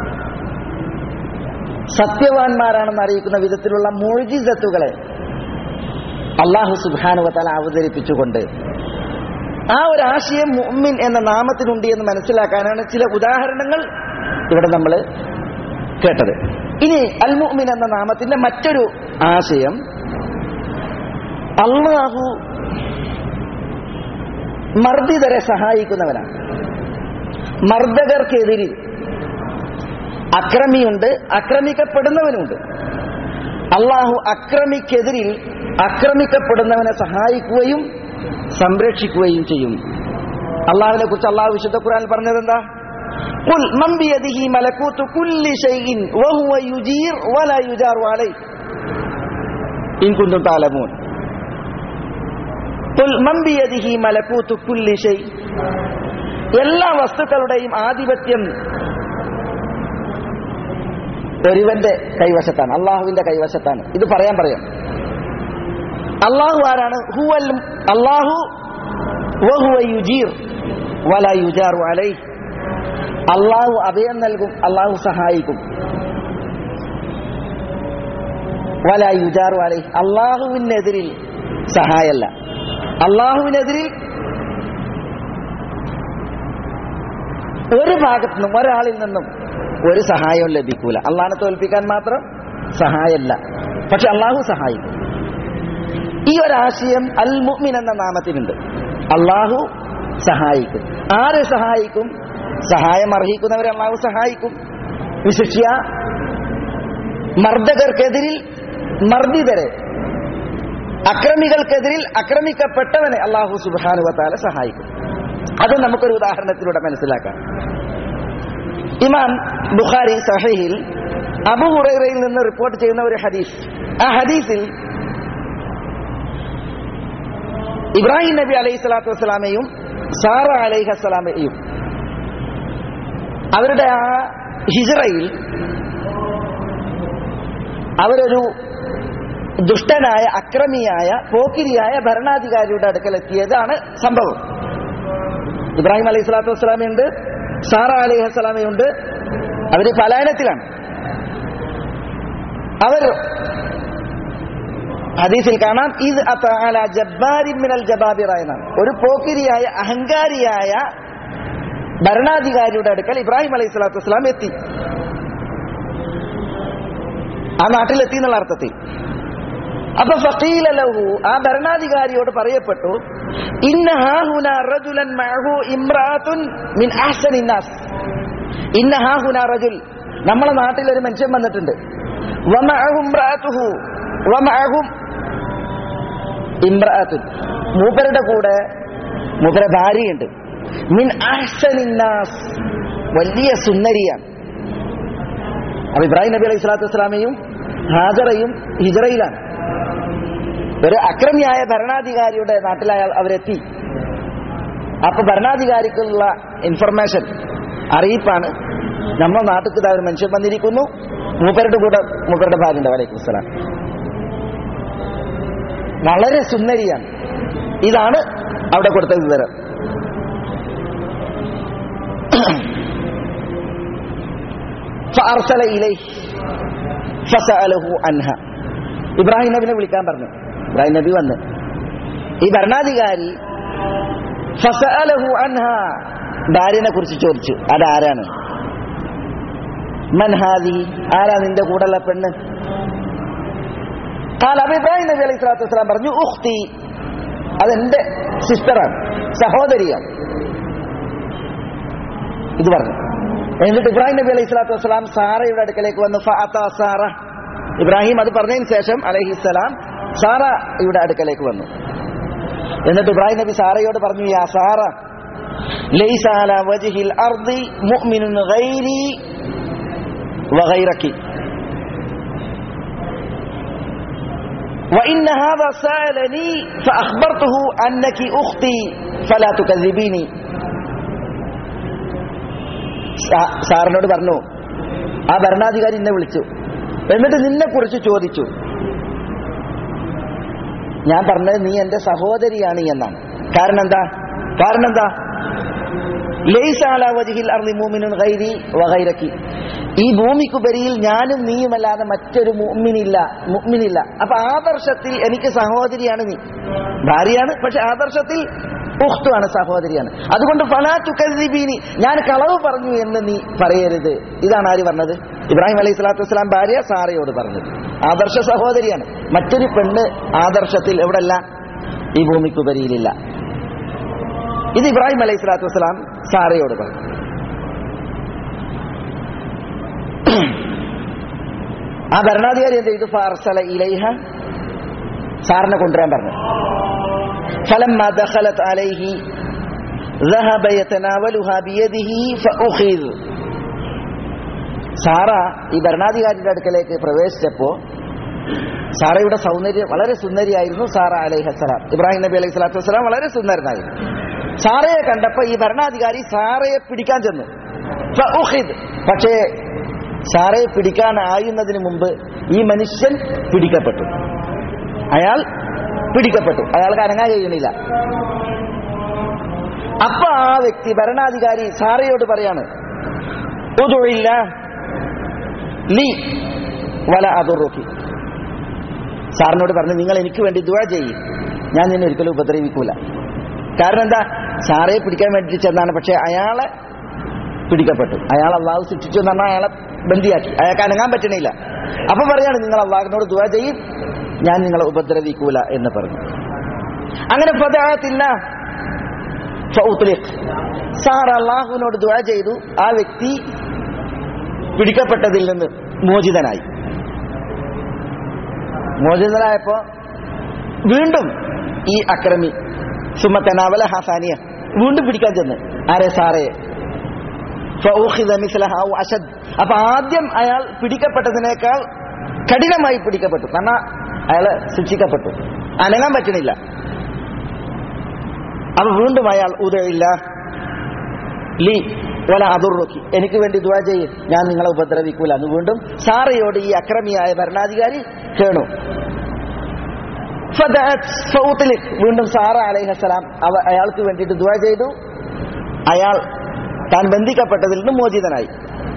Speaker 2: സത്യവാന്മാരാണെന്ന് അറിയിക്കുന്ന വിധത്തിലുള്ള മോജിസത്തുകളെ അള്ളാഹു സുബാനുവത്താൽ അവതരിപ്പിച്ചുകൊണ്ട് ആ ഒരു ആശയം മുഅ്മിൻ എന്ന നാമത്തിനുണ്ട് എന്ന് മനസ്സിലാക്കാനാണ് ചില ഉദാഹരണങ്ങൾ ഇവിടെ നമ്മൾ കേട്ടത് ഇനി അൽ മുഅ്മിൻ എന്ന നാമത്തിന്റെ മറ്റൊരു ആശയം അള്ളാഹു മർദ്ദിതരെ സഹായിക്കുന്നവനാണ് മർദ്ദകർക്കെതിരിൽ അക്രമിയുണ്ട് അക്രമിക്കപ്പെടുന്നവനുണ്ട് അള്ളാഹു അക്രമിക്കെതിരിൽ അക്രമിക്കപ്പെടുന്നവനെ സഹായിക്കുകയും സംരക്ഷിക്കുകയും ചെയ്യും അള്ളാഹുവിനെ കുറിച്ച് അള്ളാഹു വിശുദ്ധ ഖുർആൻ പറഞ്ഞത് എന്താ قل من بيده ملكوت كل شيء وهو يجير ولا يجار عليه إن كنتم تعلمون قل من بيده ملكوت كل شيء എല്ലാ വസ്തുക്കളുടെയും ആധിപത്യം ഒരുവന്റെ കൈവശത്താണ് അള്ളാഹുവിന്റെ കൈവശത്താണ് ഇത് പറയാൻ പറയാം അള്ളാഹു ആരാണ് ഹുവൽ അള്ളാഹു വഹുവ യുജീർ വല യുജാറു അലൈ അള്ളാഹു അഭയം നൽകും അള്ളാഹു സഹായിക്കും വല യുജാറു അലൈ അള്ളാഹുവിനെതിരിൽ സഹായല്ല അള്ളാഹുവിനെതിരിൽ ഒരു ഭാഗത്തു നിന്നും ഒരാളിൽ നിന്നും ഒരു സഹായവും ലഭിക്കൂല അള്ളാഹിനെ തോൽപ്പിക്കാൻ മാത്രം സഹായമല്ല പക്ഷെ അള്ളാഹു സഹായിക്കും ഈ ഒരാശയം അൽ മുഅ്മിൻ എന്ന നാമത്തിനുണ്ട് അള്ളാഹു സഹായിക്കും ആരെ സഹായിക്കും സഹായം അർഹിക്കുന്നവരെ അള്ളാഹു സഹായിക്കും വിശിഷ്യ മർദ്ദകർക്കെതിരിൽ മർദ്ദിതരെ അക്രമികൾക്കെതിരിൽ ആക്രമിക്കപ്പെട്ടവനെ അള്ളാഹു സുബാനുവത്താല സഹായിക്കും അത് നമുക്കൊരു ഉദാഹരണത്തിലൂടെ മനസ്സിലാക്കാം ഇമാം ബുഖാരി സഹയിൽ അബു ഹുറൈറയിൽ നിന്ന് റിപ്പോർട്ട് ചെയ്യുന്ന ഒരു ഹദീസ് ആ ഹദീസിൽ ഇബ്രാഹിം നബി അലൈഹി സ്വലാത്തു വസ്സലാമയും സാറ അലൈഹി വസ്സലാമയും അവരുടെ ആ ഹിജറയിൽ അവരൊരു ദുഷ്ടനായ അക്രമിയായ പോക്കിരിയായ ഭരണാധികാരിയുടെ അടുക്കലെത്തിയതാണ് സംഭവം ഇബ്രാഹിം അലൈഹി സ്വലാത്തു വസ്സലാമയുണ്ട് സാറ അലൈഹി വസ്സലാമയുണ്ട് അവര് പലായനത്തിലാണ് അവർ ഹദീസിൽ കാണാം ഇത് അല ജബ്ബാരിൻ മിനൽ ജബാബിറ എന്നാണ് ഒരു പോക്കിരിയായ അഹങ്കാരിയായ ഭരണാധികാരിയുടെ അടുക്കൽ ഇബ്രാഹിം അലൈഹി സ്വലാത്തു വസ്സലാം എത്തി ആ നാട്ടിലെത്തി എന്നുള്ള അർത്ഥത്തിൽ അപ്പൊ ഫീല ലഹു ആ ഭരണാധികാരിയോട് പറയപ്പെട്ടു ഇന്ന ഹാഹുന റജുലൻ മഅഹു ഇംറാത്തുൻ മിൻ അഹ്സനി നാസ് ഇന്ന ഹാഹുന റജുൽ നമ്മളെ നാട്ടിൽ ഒരു മനുഷ്യൻ വന്നിട്ടുണ്ട് വമഅഹു ഇംറാത്തുഹു വമഅഹും ഇംറാത്തുൻ മൂപ്പരുടെ കൂടെ മൂപ്പരുടെ ഭാര്യയുണ്ട് മിൻ അഹ്സനി നാസ് വലിയ സുന്ദരിയാണ് അപ്പൊ ഇബ്രാഹിം നബി അലൈഹി സ്വലാത്തു വസ്സലാമയും ഹാജറയും ഹിജറയിലാണ് ഒരു അക്രമിയായ ഭരണാധികാരിയുടെ നാട്ടിൽ അയാൾ അവരെത്തി അപ്പൊ ഭരണാധികാരിക്കുള്ള ഇൻഫർമേഷൻ അറിയിപ്പാണ് നമ്മുടെ നാട്ടിൽ ഇതാ ഒരു മനുഷ്യൻ വന്നിരിക്കുന്നു മൂപ്പരുടെ കൂടെ മൂപ്പരുടെ ഭാര്യയുണ്ട് വലൈക്കും സ്ലാം വളരെ സുന്ദരിയാണ് ഇതാണ് അവിടെ കൊടുത്ത വിവരം ഫഅർസല ഇലൈഹി ഫസഅലഹു അൻഹ ഇബ്രാഹിം നബിനെ വിളിക്കാൻ പറഞ്ഞു ഇബ്രാഹിം നബി വന്ന് ഈ ഭരണാധികാരി ഫസഅലഹു അൻഹ ഭാര്യനെ കുറിച്ച് ചോദിച്ചു അതാരാണ് മൻഹാദി ആരാ നിന്റെ കൂടെയുള്ള പെണ്ണ് കാല അപ്പൊ ഇബ്രാഹിം നബി അലൈഹി സ്വലാത്തു വസ്സലാം പറഞ്ഞു ഉഖ്തി അതെന്റെ സിസ്റ്ററാണ് സഹോദരിയാണ് ഇത് പറഞ്ഞു എന്നിട്ട് ഇബ്രാഹിം നബി അലൈഹി സ്വലാത്തു വസ്സലാം സാറയുടെ അടുക്കലേക്ക് വന്നു ഫഅത സാറ ഇബ്രാഹിം അത് പറഞ്ഞതിന് ശേഷം അലഹിസ്സലാം സാറയുടെ അടുക്കലേക്ക് വന്നു എന്നിട്ട് ഇബ്രാഹിം നബി സാറയോട് പറഞ്ഞു യാ സാറ ലൈസ അലാ വജ്ഹിൽ അർദി മുഅ്മിനുൻ ഗൈരി വഗൈറക്കി وإن هذا سألني فأخبرته أنك أختي فلا تكذبيني സാറിനോട് പറഞ്ഞു ആ ഭരണാധികാരി എന്നെ വിളിച്ചു എന്നിട്ട് നിന്നെ കുറിച്ച് ചോദിച്ചു ഞാൻ പറഞ്ഞത് നീ എന്റെ സഹോദരിയാണ് എന്നാണ് കാരണം എന്താ കാരണം എന്താ ലൈസ അലാ വജ്ഹിൽ അർളി മൂമിനുൻ ഗൈരി വഗൈറക്കി ഈ ഭൂമിക്കുപരിയിൽ ഞാനും നീയുമല്ലാതെ മറ്റൊരു മുഅ്മിനില്ല മുഅ്മിനില്ല അപ്പൊ ആദർശത്തിൽ എനിക്ക് സഹോദരിയാണ് നീ ഭാര്യയാണ് പക്ഷെ ആദർശത്തിൽ ഉഖ്തുവാണ് സഹോദരിയാണ് അതുകൊണ്ട് ഫലാത്തു കذിബീനി ഞാൻ കളവ് പറഞ്ഞു എന്ന് നീ പറയരുത് ഇതാണ് ആര് പറഞ്ഞത് ഇബ്രാഹിം അലൈഹി സ്വലാത്തു വസ്സലാം ഭാര്യ സാറയോട് പറഞ്ഞത് ആദർശ സഹോദരിയാണ് മറ്റൊരു പെണ്ണ് ആദർശത്തിൽ എവിടെല്ല ഈ ഭൂമിക്കുപരിയിലില്ല ഇത് ഇബ്രാഹിം അലൈഹി സ്വലാത്തു വസ്സലാം സാറയോട് പറഞ്ഞു ആ ഭരണാധികാരി എന്ത് ചെയ്തു ഫാർസല ഇലൈഹ സാറിനെ കൊണ്ടുവരാൻ പറഞ്ഞു فلما دخلت عليه ذهب يتناولها بيده فأخذ സാറ ഈ ഭരണാധികാരിയുടെ അടുക്കലേക്ക് പ്രവേശിച്ചപ്പോ സാറയുടെ സൗന്ദര്യം വളരെ സുന്ദരിയായിരുന്നു സാറ അലൈഹസ്സലാം ഇബ്രാഹിം നബി അലൈഹി സ്വലാത്തു വസ്സലാം വളരെ സുന്ദരനായിരുന്നു സാറയെ കണ്ടപ്പോ ഈ ഭരണാധികാരി സാറയെ പിടിക്കാൻ ചെന്നു ഫഉഖിദ്. പക്ഷേ സാറയെ പിടിക്കാനായുന്നതിന് മുമ്പ് ഈ മനുഷ്യൻ പിടിക്കപ്പെട്ടു അയാൾ പിടിക്കപ്പെട്ടു അയാൾക്ക് അനങ്ങാൻ കഴിയണില്ല അപ്പൊ ആ വ്യക്തി ഭരണാധികാരി സാറയോട് പറയാണ് ഉദുഇല്ല ലീ വല അതുറുക്കി സാറിനോട് പറഞ്ഞു നിങ്ങൾ എനിക്ക് വേണ്ടി ദുആ ചെയ്യും ഞാൻ നിന്നെ ഒരിക്കലും ഉപദ്രവിക്കൂല കാരണം എന്താ സാറയെ പിടിക്കാൻ വേണ്ടി ചെന്നാണ് പക്ഷെ അയാളെ പിടിക്കപ്പെട്ടു അയാൾ അള്ളാഹു ശിക്ഷിച്ചു എന്ന് പറഞ്ഞാൽ അയാളെ ബന്ദിയാക്കി അയാൾക്ക് അനങ്ങാൻ പറ്റണില്ല അപ്പൊ പറയാണ് നിങ്ങൾ അള്ളാഹിനോട് ദുആ ചെയ്യും ഞാൻ നിങ്ങളെ ഉപദ്രവിക്കൂല എന്ന് പറഞ്ഞു അങ്ങനെ ഫദഅത്തില്ല ഫഉത്ലിഖ്. സാർ അള്ളാഹുവിനോട് ദുആ ചെയ്തു ആ വ്യക്തി പിടിക്കപ്പെട്ടതിൽ നിന്ന് മോചിതനായി മോചിതനായപ്പോ വീണ്ടും ഈ അക്രമി സുമത്തനാവല ഹാസാനിയ വീണ്ടും പിടിക്കാൻ ചെന്ന് ആരെ സാറേ ഫൗഖിദ മിസ്ലഹ ഔ അശദ് അപ്പൊ ആദ്യം അയാൾ പിടിക്കപ്പെട്ടതിനേക്കാൾ കഠിനമായി പിടിക്കപ്പെട്ടു കാരണം അയാള് ശിക്ഷിക്കപ്പെട്ടു അനങ്ങാൻ പറ്റണില്ല അപ്പൊ വീണ്ടും അയാൾ ഉദയില്ല ലീ വല അതുറുക്കി എനിക്ക് വേണ്ടി ദുവാ ചെയ്യും ഞാൻ നിങ്ങളെ ഉപദ്രവിക്കൂല എന്ന് വീണ്ടും സാറയോട് ഈ അക്രമിയായ ഭരണാധികാരി കേണു ഫദഅത് ഫൗത്ലിഖ്. വീണ്ടും സാറ അലൈഹസ്സലാം അവ അയാൾക്ക് വേണ്ടിയിട്ട് ദുവാ ചെയ്തു അയാൾ താൻ ബന്ധിക്കപ്പെട്ടതിൽ നിന്ന് മോചിതനായി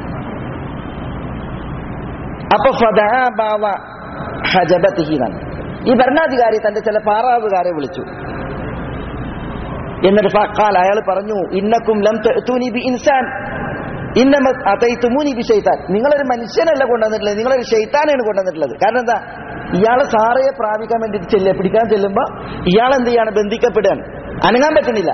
Speaker 2: അപ്പൊ ഫദഅ ബാവ ഹജബത്തിഹി എന്നാണ് ഈ ഭരണാധികാരി തന്റെ ചില പാറാവുകാരെ വിളിച്ചു എന്നിട്ട് ഫഖാൽ അയാൾ പറഞ്ഞു ഇന്നക്കും ലം തഅ്തൂനി ബി ഇൻസാൻ ഇന്നമ അതൈതുമൂനി ബി ശൈത്താൻ നിങ്ങളൊരു മനുഷ്യനല്ല കൊണ്ടുവന്നിട്ടുള്ളത് നിങ്ങളൊരു ശൈത്താനാണ് കൊണ്ടുവന്നിട്ടുള്ളത് കാരണം എന്താ ഇയാളെ സാറയെ പ്രാപിക്കാൻ വേണ്ടിയിട്ട് ചെല്ലുക പിടിക്കാൻ ചെല്ലുമ്പോ ഇയാൾ എന്ത് ചെയ്യാണ് ബന്ധിക്കപ്പെടുകയാണ് അനങ്ങാൻ പറ്റുന്നില്ല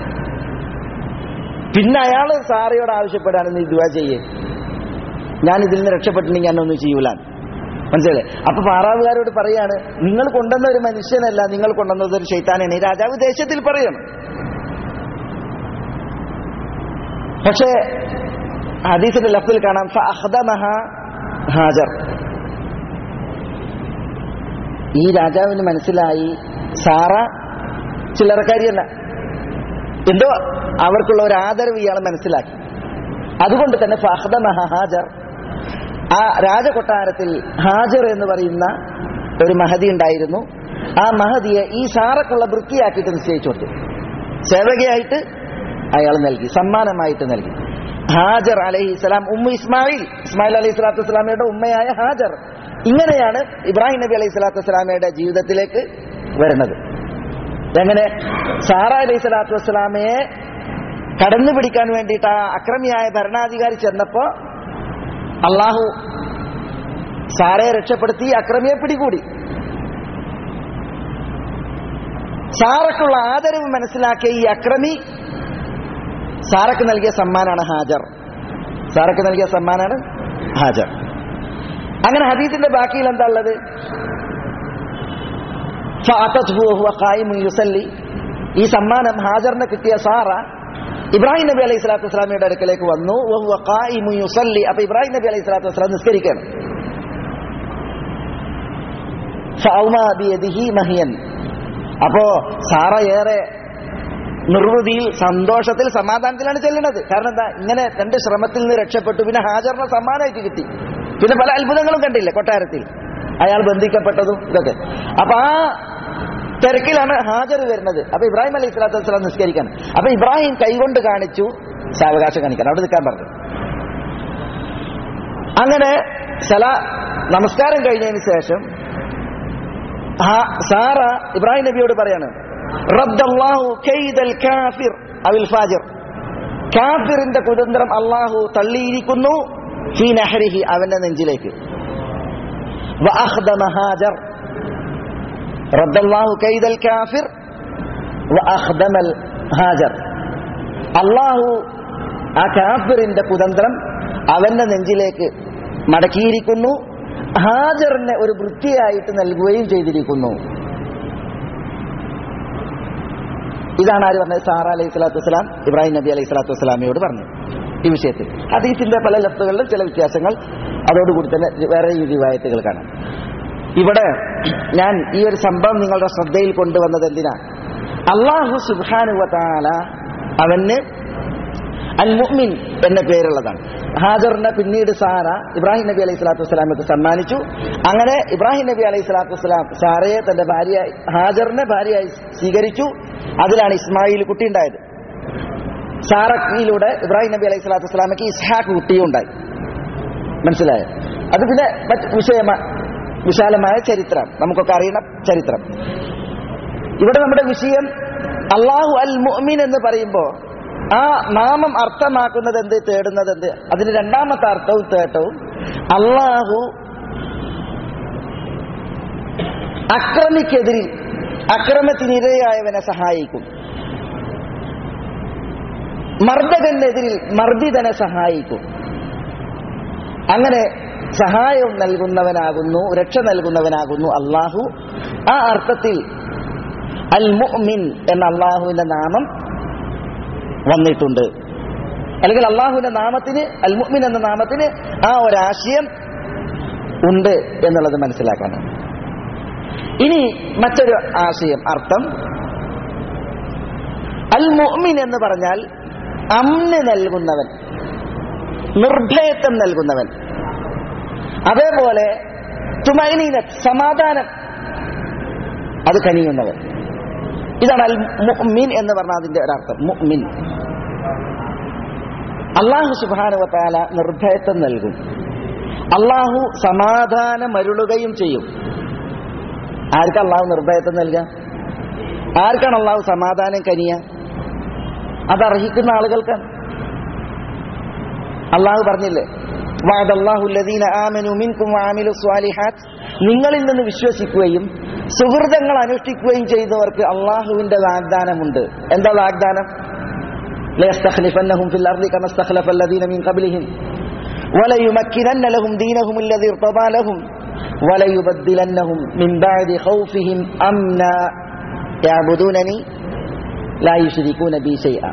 Speaker 2: പിന്നെ അയാൾ സാറയോട് ആവശ്യപ്പെടാണ് നീ ദുവാ ചെയ്യേ ഞാൻ ഇതിൽ നിന്ന് രക്ഷപ്പെട്ടിട്ടുണ്ടെങ്കിൽ ഞാനൊന്നും ചെയ്യൂലാൻ മനസ്സിലല്ലേ അപ്പൊ പാറാവുകാരോട് പറയാണ് നിങ്ങൾ കൊണ്ടുവന്ന ഒരു മനുഷ്യനല്ല നിങ്ങൾ കൊണ്ടുവന്നത് ഒരു ശൈത്താനാണ് ഈ രാജാവ് ദേശത്തിൽ പറയണം പക്ഷേ ഹദീസിന്റെ ലഫ്തിൽ കാണാം ഫഅഖ്ദമഹ ഹാജർ ഈ രാജാവിന് മനസ്സിലായി സാറ ചില്ലറക്കാരിയല്ല എന്തോ അവർക്കുള്ള ഒരു ആദരവ് ഇയാൾ മനസ്സിലാക്കി അതുകൊണ്ട് തന്നെ ഫഹദമഹ ഹാജർ ആ രാജകൊട്ടാരത്തിൽ ഹാജർ എന്ന് പറയുന്ന ഒരു മഹതി ഉണ്ടായിരുന്നു ആ മഹതിയെ ഈ സാറക്കുള്ള വൃത്തിയാക്കിയിട്ട് നിശ്ചയിച്ചു കൊടുത്തു സേവകയായിട്ട് അയാൾ നൽകി സമ്മാനമായിട്ട് നൽകി ഹാജർ അലൈഹി സ്വലാം ഉമ്മ ഇസ്മായിൽ ഇസ്മായിൽ അലൈഹി സ്വലാത്തു വസ്സലാമയുടെ ഉമ്മയായ ഹാജർ ഇങ്ങനെയാണ് ഇബ്രാഹിം നബി അലൈഹി സ്വലാത്തു വസ്സലാമയുടെ ജീവിതത്തിലേക്ക് വരുന്നത് എങ്ങനെ സാറ അലൈഹി സ്വലാത്തു വസ്സലാമയെ കടന്നു പിടിക്കാൻ വേണ്ടിയിട്ട് ആ അക്രമിയായ ഭരണാധികാരി ചെന്നപ്പോ അള്ളാഹു സാറയെ രക്ഷപ്പെടുത്തി അക്രമിയെ പിടികൂടി സാറക്കുള്ള ആദരവ് മനസ്സിലാക്കിയ ഈ അക്രമി സാറക്ക് നൽകിയ സമ്മാനാണ് ഹാജർ സാറക്ക് നൽകിയ സമ്മാനാണ് ഹാജർ അങ്ങനെ ഹദീസിന്റെ ബാക്കിയിൽ എന്താ ഉള്ളത് ഫഅതത്ഹു വഹുവ ഖായിമുൻ യുസല്ലി ഈ സമ്മാനം ഹാജറിന് കിട്ടിയ സാറ ഇബ്രാഹിം നബി അലൈഹി സ്വലാത്തു വസ്സലാമയുടെ അടുക്കലേക്ക് വന്നു വഹുവ ഖായിമുൻ യുസല്ലി അപ്പൊ ഇബ്രാഹിം നബി അലൈഹി സ്വലാത്തു വസ്സലാം നിസ്കരിക്കണം ഫഔമാ ബിയദിഹി മഹിയൻ അപ്പോ സാറ ഏറെ നിർവൃതിയിൽ സന്തോഷത്തിൽ സമാധാനത്തിലാണ് ചെല്ലുന്നത് കാരണം എന്താ ഇങ്ങനെ തന്റെ ശ്രമത്തിൽ നിന്ന് രക്ഷപ്പെട്ടു പിന്നെ ഹാജറിനെ സമ്മാനമായിട്ട് കിട്ടി പിന്നെ പല അത്ഭുതങ്ങളും കണ്ടില്ലേ കൊട്ടാരത്തിൽ അയാൾ ബന്ധിക്കപ്പെട്ടതും ഇതൊക്കെ അപ്പൊ ആ തിരക്കിലാണ് ഹാജർ വരുന്നത് അപ്പൊ ഇബ്രാഹിം അലൈഹി സ്വലാത്തു വസ്സലാം നിസ്കരിക്കാൻ അപ്പൊ ഇബ്രാഹിം കൈകൊണ്ട് കാണിച്ചു സാവകാശം കാണിക്കാൻ അവിടെ നിൽക്കാൻ പറഞ്ഞു അങ്ങനെ സല നമസ്കാരം കഴിഞ്ഞതിന് ശേഷം ആ- സാറ ഇബ്രാഹിം നബിയോട് പറയാണ് റബ്ദല്ലാഹു കൈദൽ കാഫിർ അവിൽ ഫാജിർ കാഫിറിന്റെ കുതന്ത്രം അള്ളാഹു തള്ളിയിരിക്കുന്നു ഫീ നഹരിഹി അവന്റെ നെഞ്ചിലേക്ക് വഅഖ്ദമ ഹാജർ റബ്ദല്ലാഹു കൈദൽ കാഫിർ വഅഖ്ദമൽ ഹാജർ അള്ളാഹു ആ കാഫിറിന്റെ കുതന്ത്രം അവന്റെ നെഞ്ചിലേക്ക് മടക്കിയിരിക്കുന്നു ഹാജറിനെ ഒരു വൃത്തിയായിട്ട് നൽകുകയും ചെയ്തിരിക്കുന്നു ഇതാണ് ആര് പറഞ്ഞത് സാറ അലൈഹി സ്വലാത്തു വസ്സലാം ഇബ്രാഹിം നബി അലൈഹി സ്വലാത്തു വസ്സലാമിയോട് പറഞ്ഞു ഈ വിഷയത്തിൽ ഹദീസിന്റെ പല ലഫ്തുകളിലും ചില വ്യത്യാസങ്ങൾ അതോടുകൂടി തന്നെ വേറെ രീതിവായത്തുകൾ കാണാം ഇവിടെ ഞാൻ ഈ ഒരു സംഭവം നിങ്ങളുടെ ശ്രദ്ധയിൽ കൊണ്ടുവന്നത് എന്തിനാ അള്ളാഹു സുബാനുവല അവന് അൽ മുഅ്മിൻ എന്ന പേരുള്ളതാണ് ഹാജറിനെ പിന്നീട് സാറ ഇബ്രാഹിം നബി അലൈഹി സ്വലാത്തു വസ്സലാമക്ക് സമ്മാനിച്ചു അങ്ങനെ ഇബ്രാഹിം നബി അലൈഹി സ്വലാത്തു വസ്സലാം സാറയെ തന്റെ ഭാര്യയായി ഹാജറിനെ ഭാര്യയായി സ്വീകരിച്ചു അതിലാണ് ഇസ്മായിൽ കുട്ടി ഉണ്ടായത് സാറക്കിയിലൂടെ ഇബ്രാഹിം നബി അലൈഹി സ്വലാത്തു വസ്സലാമക്ക് ഇസ്ഹാഖ് കുട്ടിയും ഉണ്ടായി മനസ്സിലായോ അത് പിന്നെ മറ്റ് വിഷയമാ വിശാലമായ ചരിത്രം നമുക്കൊക്കെ അറിയണ ചരിത്രം ഇവിടെ നമ്മുടെ വിഷയം അള്ളാഹു അൽ മുഅ്മിൻ എന്ന് പറയുമ്പോൾ ആ നാമം അർത്ഥമാക്കുന്നത് എന്ത് തേടുന്നത് എന്ത് അതിന് രണ്ടാമത്തെ അർത്ഥവും തേട്ടവും അള്ളാഹു അക്രമിക്കെതിരിൽ അക്രമത്തിനിരയായവനെ സഹായിക്കും മർദ്ദകനെതിരിൽ മർദ്ദിതനെ സഹായിക്കും അങ്ങനെ സഹായം നൽകുന്നവനാകുന്നു രക്ഷ നൽകുന്നവനാകുന്നു അള്ളാഹു ആ അർത്ഥത്തിൽ അൽ മുഅ്മിൻ എന്ന അള്ളാഹുവിന്റെ നാമം വന്നിട്ടുണ്ട് അല്ലെങ്കിൽ അള്ളാഹുവിന്റെ നാമത്തിന് അൽ മുഅ്മിൻ എന്ന നാമത്തിന് ആ ഒരാശയം ഉണ്ട് എന്നുള്ളത് മനസ്സിലാക്കണം ഇനി മറ്റൊരു ആശയം അർത്ഥം അൽ മുഅ്മിൻ എന്ന് പറഞ്ഞാൽ അമ്ന് നൽകുന്നവൻ നിർഭയത്വം നൽകുന്നവൻ അതേപോലെ തുമൈനീന സമാധാനം അത് കനിയുന്നവൻ ഇതാണ് അൽ മുഅ്മിൻ എന്ന് പറഞ്ഞ അതിന്റെ ഒരർത്ഥം മുഅ്മിൻ അള്ളാഹു സുബാനുവത്താല നിർഭയത്വം നൽകും അള്ളാഹു സമാധാനം അരുളുകയും ചെയ്യും ആർക്കാ അള്ളാഹു നിർഭയത്വം നൽകുക ആർക്കാണ് അള്ളാഹു സമാധാനം കനിയ അതർഹിക്കുന്ന ആളുകൾക്കാണ് അള്ളാഹു പറഞ്ഞില്ലേ വാദല്ലാഹുല്ലദീന ആമനു മിൻകും ആമിലു സ്വാലിഹാത്ത് നിങ്ങളിൽ നിന്ന് വിശ്വസിക്കുകയും സുഹൃതങ്ങൾ അനുഷ്ഠിക്കുകയും ചെയ്തവർക്ക് അള്ളാഹുവിന്റെ വാഗ്ദാനമുണ്ട് എന്താ വാഗ്ദാനം ليستخلفنهم في الأرض كما استخلف الذين من قبلهم وليمكنن لهم دينهم الذي ارتضى لهم وليبدلنهم من بعد خوفهم أمنا يعبدونني لا يشركون بي شيئا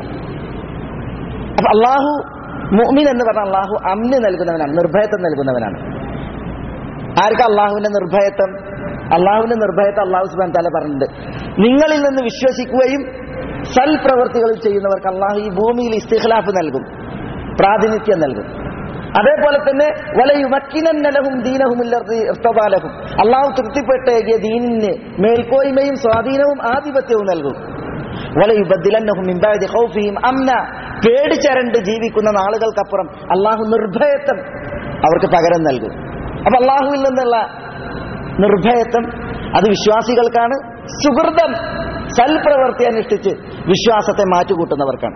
Speaker 2: അപ്പൊ അള്ളാഹു മുഅ്മിൻ എന്ന് പറഞ്ഞ അള്ളാഹു അമ്ന് നൽകുന്നവനാണ് നിർഭയത്വം നൽകുന്നവനാണ് ആർക്കാ അള്ളാഹുവിന്റെ നിർഭയത്വം അള്ളാഹുവിന്റെ നിർഭയത്വം അള്ളാഹു സുബാൻ തല പറഞ്ഞിട്ടുണ്ട് നിങ്ങളിൽ നിന്ന് വിശ്വസിക്കുകയും സൽപ്രവർത്തികൾ ചെയ്യുന്നവർക്ക് അള്ളാഹു ഈ ഭൂമിയിൽ ഇസ്തിഖ്ലാഫ് നൽകും പ്രാതിനിധ്യം നൽകും അതേപോലെ തന്നെ വലയുമക്കിനന്നലഹും ദീനഹും ഇർത്തബാലഹും അള്ളാഹു തൃപ്തിപ്പെട്ടേകിയ ദീനിന് മേൽക്കോയ്മയും സ്വാധീനവും ആധിപത്യവും നൽകും വലയുബദ്ദിലന്നഹും മിമ്പാതി ഖൗഫിഹിം അംന പേടിച്ചരണ്ട് ജീവിക്കുന്ന നാളുകൾക്കപ്പുറം അള്ളാഹു നിർഭയത്വം അവർക്ക് പകരം നൽകും അപ്പൊ അള്ളാഹുവിൽ നിന്നുള്ള നിർഭയത്വം അത് വിശ്വാസികൾക്കാണ് സുഹൃതം സൽപ്രവൃത്തി അനുഷ്ഠിച്ച് വിശ്വാസത്തെ മാറ്റുകൂട്ടുന്നവർക്കാണ്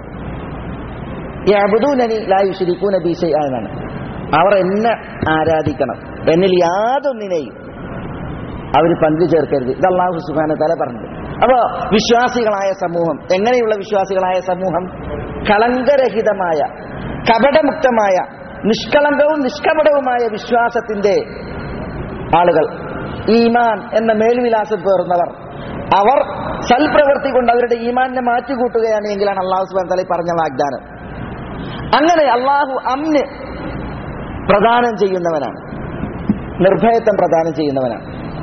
Speaker 2: യഅ്ബുദൂനനി ലാ യുശ്രികൂന ബി ശൈഅ എന്നാണ് അവർ എന്നെ ആരാധിക്കണം എന്നിൽ യാതൊന്നിനെയും അവർ പങ്കു ചേർക്കരുത് ഇത് അള്ളാഹു സുബാന തല പറഞ്ഞത് അപ്പോ വിശ്വാസികളായ സമൂഹം എങ്ങനെയുള്ള വിശ്വാസികളായ സമൂഹം കളങ്കരഹിതമായ കപടമുക്തമായ നിഷ്കളങ്കവും നിഷ്കപടവുമായ വിശ്വാസത്തിന്റെ ആളുകൾ ഈമാൻ എന്ന മേൽവിലാസം പേറുന്നവർ അവർ സൽപ്രവൃത്തി കൊണ്ട് അവരുടെ ഈമാനിനെ മാറ്റിക്കൂട്ടുകയാണ് എങ്കിലാണ് അള്ളാഹു സുബാൻ തല പറഞ്ഞ വാഗ്ദാനം അങ്ങനെ അള്ളാഹു അമ്ന് പ്രദാനം ചെയ്യുന്നവനാണ് നിർഭയത്വം പ്രദാനം ചെയ്യുന്നവനാണ്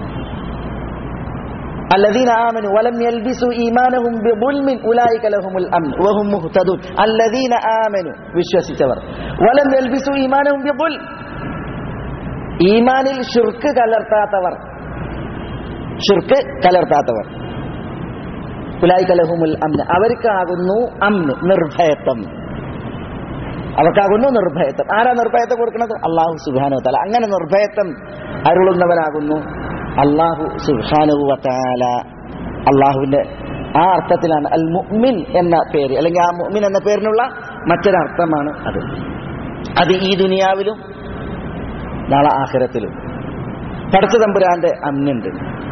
Speaker 2: الذين آمنوا ولم يلبسوا إيمانهم بظلم أولئك لهم الأمن وهم مهتدون الذين آمنوا വിശ്വസിച്ചവർ ولم يلبسوا إيمانهم بظلم ഈമാനിൽ ഷിർക്ക് കലർത്താത്തവർ ഷിർക്ക് കലർത്താത്തവർ ഉലായി കലഹുമുൽ അമ്ന് അവർക്കാകുന്നു അമ്ന് നിർഭയത്വം അവർക്കാകുന്നു നിർഭയത്വം ആരാ നിർഭയത്വം കൊടുക്കുന്നത് അള്ളാഹു സുബാനു തല അങ്ങനെ നിർഭയത്വം അരുളുന്നവനാകുന്നു അള്ളാഹു സുബാനു വത്താല അള്ളാഹുവിന്റെ ആ അർത്ഥത്തിലാണ് അൽ മുഅ്മിൻ എന്ന പേര് അല്ലെങ്കിൽ ആ മുഅ്മിൻ എന്ന പേരിനുള്ള മറ്റൊരർത്ഥമാണ് അത് അത് ഈ ദുനിയാവിലും നാളെ ആഖിറത്തിലും പടച്ച തമ്പുരാന്റെ അമ്നുണ്ട്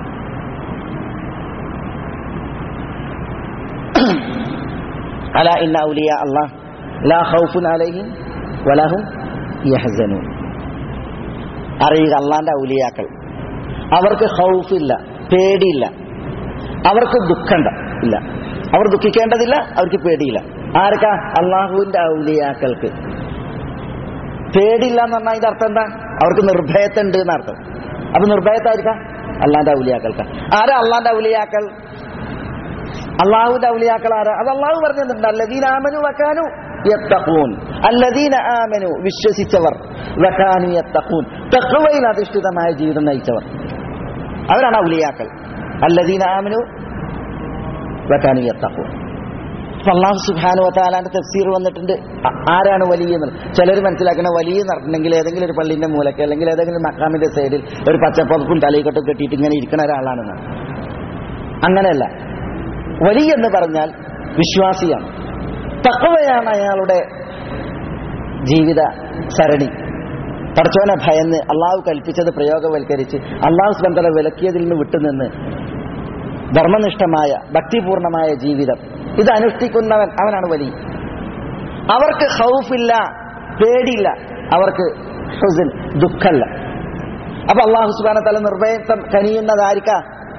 Speaker 2: അല ഇന്ന ഔലിയ അള്ളാഹ് ലാ ഖൗഫുൻ അലൈഹിം വലഹും യഹ്സനൂൻ അറിയുക അള്ളാന്റെ ഔലിയാക്കൾ അവർക്ക് ഹൗഫില്ല പേടിയില്ല അവർക്ക് ദുഃഖണ്ട ഇല്ല അവർ ദുഃഖിക്കേണ്ടതില്ല അവർക്ക് പേടിയില്ല ആർക്കാ അള്ളാഹുവിന്റെ ഔലിയാക്കൾക്ക് പേടിയില്ല എന്ന് പറഞ്ഞാൽ അതിന്റെ അർത്ഥം എന്താ അവർക്ക് നിർഭയത്തുണ്ട് എന്നർത്ഥം അപ്പൊ നിർഭയത്തായിരിക്കാം അള്ളാന്റെ ഔലിയാക്കൾക്ക് ആരാ അള്ളാന്റെ ഔലിയാക്കൾ അള്ളാഹുവിന്റെ ഔലിയാക്കൾ ആരാ അത് അള്ളാഹു പറഞ്ഞിട്ടുണ്ട് അല്ലദീന ആമനു വക്കാനു യത്തഖൂൻ അല്ലദീന ആമനു വിശ്വസിച്ചവർ വക്കാനു യത്തഖൂൻ തഖ്വയിൽ അധിഷ്ഠിതമായ ജീവിതം നയിച്ചവർ അവരാണ് ഔലിയാക്കൾ അല്ലദീന ആമനു വക്കാനു യത്തഖൂൻ അപ്പൊ അള്ളാഹു സുബാനു വത്താലാന്റെ തഫ്സീർ വന്നിട്ടുണ്ട് ആ- ആരാണ് വലിയ എന്ന് ചിലർ മനസ്സിലാക്കുന്ന വലിയ നടന്നിട്ടുണ്ടെങ്കിൽ ഏതെങ്കിലും ഒരു പള്ളിന്റെ മൂലക്ക് അല്ലെങ്കിൽ ഏതെങ്കിലും മക്കാമിന്റെ സൈഡിൽ ഒരു പച്ചപ്പുറപ്പും തലയിക്കൊട്ടും കെട്ടിയിട്ട് ഇങ്ങനെ ഇരിക്കുന്ന ഒരാളാണെന്നാണ് അങ്ങനെയല്ല വലിയ എന്ന് പറഞ്ഞാൽ വിശ്വാസിയാണ് തക്കവയാണ് അയാളുടെ ജീവിത സരണി പടച്ചോനെ ഭയന്ന് അള്ളാഹു കൽപ്പിച്ചത് പ്രയോഗവൽക്കരിച്ച് അള്ളാഹു സ്ബന്ധല വിലക്കിയതിൽ നിന്ന് വിട്ടുനിന്ന് ധർമ്മനിഷ്ഠമായ ഭക്തിപൂർണമായ ജീവിതം ഇത് അനുഷ്ഠിക്കുന്നവൻ അവനാണ് വലിയ അവർക്ക് ഹൗഫില്ല പേടിയില്ല അവർക്ക് ഹുസിൻ ദുഃഖല്ല അപ്പൊ അള്ളാഹു സുബാന തല നിർഭയത്വം കനിയുന്നതായിരിക്ക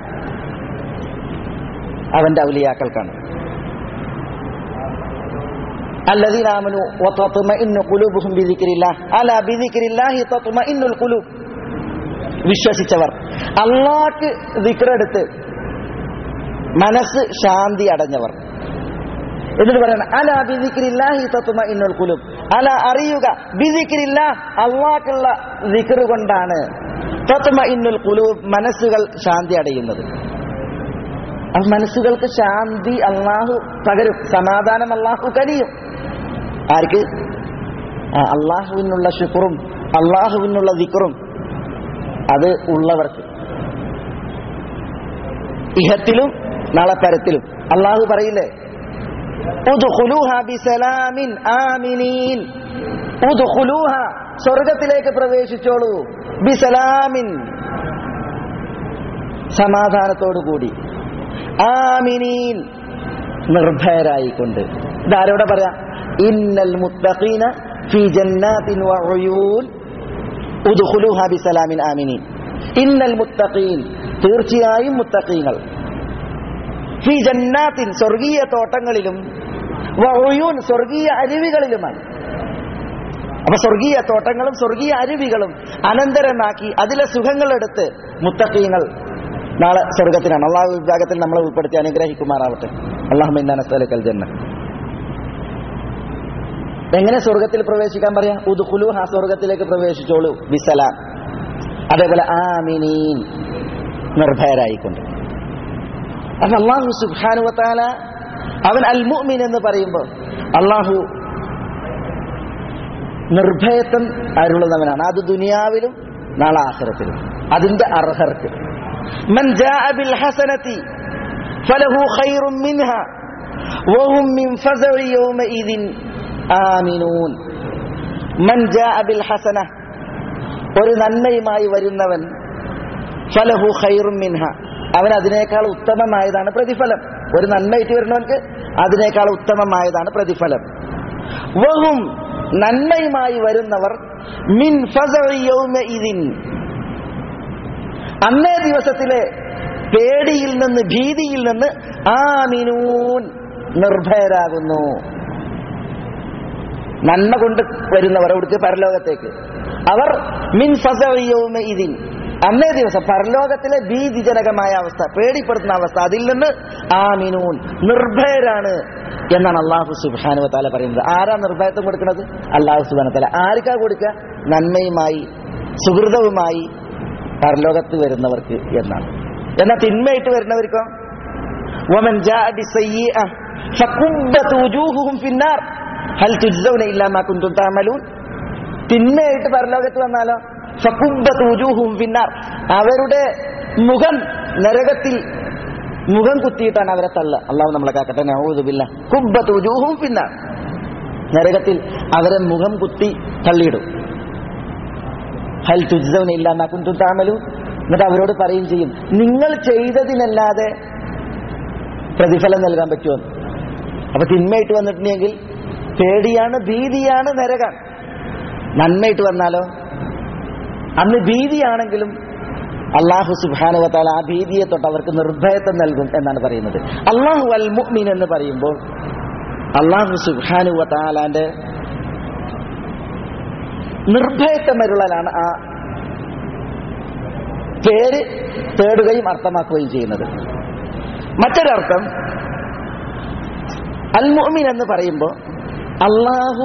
Speaker 2: അവന്റെ ഔലിയാക്കൾക്കാണ് الذين آمنوا وتطمئن قلوبهم بذكر الله ألا بذكر الله تطمئن القلوب വിശ്വസിച്ചവർ അള്ളാഹ്ക്ക് ദിക്റെടുത്ത് മനസ്സ് ശാന്തി അടഞ്ഞവർ എന്നിട്ട് പറയണം അല ബിദിക്രില്ലാഹി തത്തുമ ഇന്നുൽ കുലും അല അറിയുക ബിദിക്രില്ല അള്ളാഹ്ക്കുള്ള ദിക്ർ കൊണ്ടാണ് തത്തുമ ഇന്നുൽ കുലൂബ് മനസ്സുകൾ ശാന്തി അടയുന്നത് ആ മനസ്സുകൾക്ക് ശാന്തി അള്ളാഹു പകരും സമാധാനം അള്ളാഹു കനിയും ആർക്ക് ആ അള്ളാഹുവിനുള്ള ശുക്റും അള്ളാഹുവിനുള്ള ദിക്റും അത് ഉള്ളവർക്ക് ഇഹത്തിലും നാളെ പരത്തിലും അള്ളാഹു പറയില്ലേ ഉദ്ഖുലൂഹ ബിസലാമിൻ ആമിനീൻ ഉദ്ഖുലൂഹ സ്വർഗത്തിലേക്ക് പ്രവേശിച്ചോളൂ ബിസലാമിൻ സമാധാനത്തോടുകൂടി ആമിനീൻ നിർഭയരായിക്കൊണ്ട് ഇതാരോടെ പറയാം ഇന്നൽ മുത്തഖീന ഫി ജന്നാത്തിൻ വഉയൂൻ ഉദ്ഖുലൂഹ ബിസലാമിൻ ആമിനീൻ ഇന്നൽ മുത്തഖീൻ തീർച്ചയായും മുത്തഖീങ്ങൾ ഫി ജന്നാത്തിൻ സ്വർഗീയ തോട്ടങ്ങളിലും വഉയൂൻ സ്വർഗീയ അരുവികളിലുമാണ് അപ്പൊ സ്വർഗീയ തോട്ടങ്ങളും സ്വർഗീയ അരുവികളും അനന്തരമാക്കി അതിലെ സുഖങ്ങളെടുത്ത് മുത്തഖീങ്ങൾ നാളെ സ്വർഗത്തിനാണ് അള്ളാഹു വിഭാഗത്തിൽ നമ്മളെ ഉൾപ്പെടുത്തി അനുഗ്രഹിക്കുമാറാവട്ടെ അള്ളാഹു മിന്നാനസ്തലക്കൽ ജന്ന എങ്ങനെ സ്വർഗത്തിൽ പ്രവേശിക്കാൻ പറയാം ഉദ്ഖുലു ആ സ്വർഗത്തിലേക്ക് പ്രവേശിച്ചോളൂ ബിസലാം അതേപോലെ ആമിനീൻ നിർഭയരായിക്കൊണ്ട് അപ്പൊ അള്ളാഹു സുബാനുവത്താല അവൻ അൽ മുഅ്മിൻ എന്ന് പറയുമ്പോൾ അള്ളാഹു നിർഭയത്വം അരുളുന്നവനാണ് അത് ദുനിയാവിലും നാളെ ആഖിറത്തിലും അതിന്റെ അർഹർക്ക് من جاء بالحسنة فله خير منها وهم من فزع يومئذ آمنون من جاء بالحسنة ഒരു നന്മയുമായി വരുന്നവൻ ഫലഹു ഖൈറും മിൻഹ അവൻ അതിനേക്കാൾ ഉത്തമമായതാണ് പ്രതിഫലം ഒരു നന്മയിട്ട് വരുന്നവൻക്ക് അതിനേക്കാൾ ഉത്തമമായതാണ് പ്രതിഫലം വഹും നന്മയുമായി വരുന്നവർ മിൻ ഫസഇ യൗമഇദിൻ അന്നേ ദിവസത്തിലെ പേടിയിൽ നിന്ന് ഭീതിയിൽ നിന്ന് ആമിനൂൻ നിർഭയരാകുന്നു നന്മ കൊണ്ട് വരുന്നവർ അവിടുത്തെ പരലോകത്തേക്ക് അവർ മിൻ ഫസൗമ ഇതിൻ അന്നേ ദിവസം പരലോകത്തിലെ ഭീതിജനകമായ അവസ്ഥ പേടിപ്പെടുത്തുന്ന അവസ്ഥ അതിൽ നിന്ന് ആമിനൂൻ നിർഭയരാണ് എന്നാണ് അള്ളാഹു സുബാനു താല പറയുന്നത് ആരാ നിർഭയത്വം കൊടുക്കുന്നത് അള്ളാഹു സുബാന താല ആർക്കാ കൊടുക്കുക നന്മയുമായി സുഹൃതവുമായി പരലോകത്ത് വരുന്നവർക്ക് എന്നാണ് എന്നാൽ തിന്മയായിട്ട് വരുന്നവർക്കോ ومن جاء بسيئة فكبت وجوههم في النار هل تجزون إلا ما كنتم تعملون തിന്മയായിട്ട് പരലോകത്ത് വന്നാലോ ഫക്കുബത്ത് ഉജൂഹും ഫിന്നാർ അവരുടെ മുഖം നരകത്തിൽ മുഖം കുത്തിയിട്ടാണ് അവരെ തള്ള അള്ളാഹു നമ്മളെ കാക്കട്ടെ നഊദുബില്ല കുബ്ബത്ത് ഉജൂഹും ഫിന്നാർ നരകത്തിൽ അവരെ മുഖം കുത്തി തള്ളിയിടും ഹൽ തുജ്സൗന ഇല്ലാ മാ കുന്തും തഅമലൂൻ എന്നിട്ട് അവരോട് പറയും ചെയ്യും നിങ്ങൾ ചെയ്തതിനല്ലാതെ പ്രതിഫലം നൽകാൻ പറ്റുമോ അപ്പൊ തിന്മയായിട്ട് വന്നിട്ടുണ്ടെങ്കിൽ പേടിയാണ് ഭീതിയാണ് നരകാണ് നന്മയായിട്ട് വന്നാലോ അന്ന് ഭീതിയാണെങ്കിലും അള്ളാഹു സുബാനുവത്താൽ ആ ഭീതിയെ തൊട്ട് അവർക്ക് നിർഭയത്വം നൽകും എന്നാണ് പറയുന്നത് അള്ളാഹു അൽ മുഅ്മിൻ എന്ന് പറയുമ്പോൾ അള്ളാഹു സുബാനുവത്താലാന്റെ നിർഭയത്വം വരുള്ളലാണ് ആ പേര് തേടുകയും അർത്ഥമാക്കുകയും ചെയ്യുന്നത് മറ്റൊരർത്ഥം അൽ മുഅ്മിൻ എന്ന് പറയുമ്പോൾ അള്ളാഹു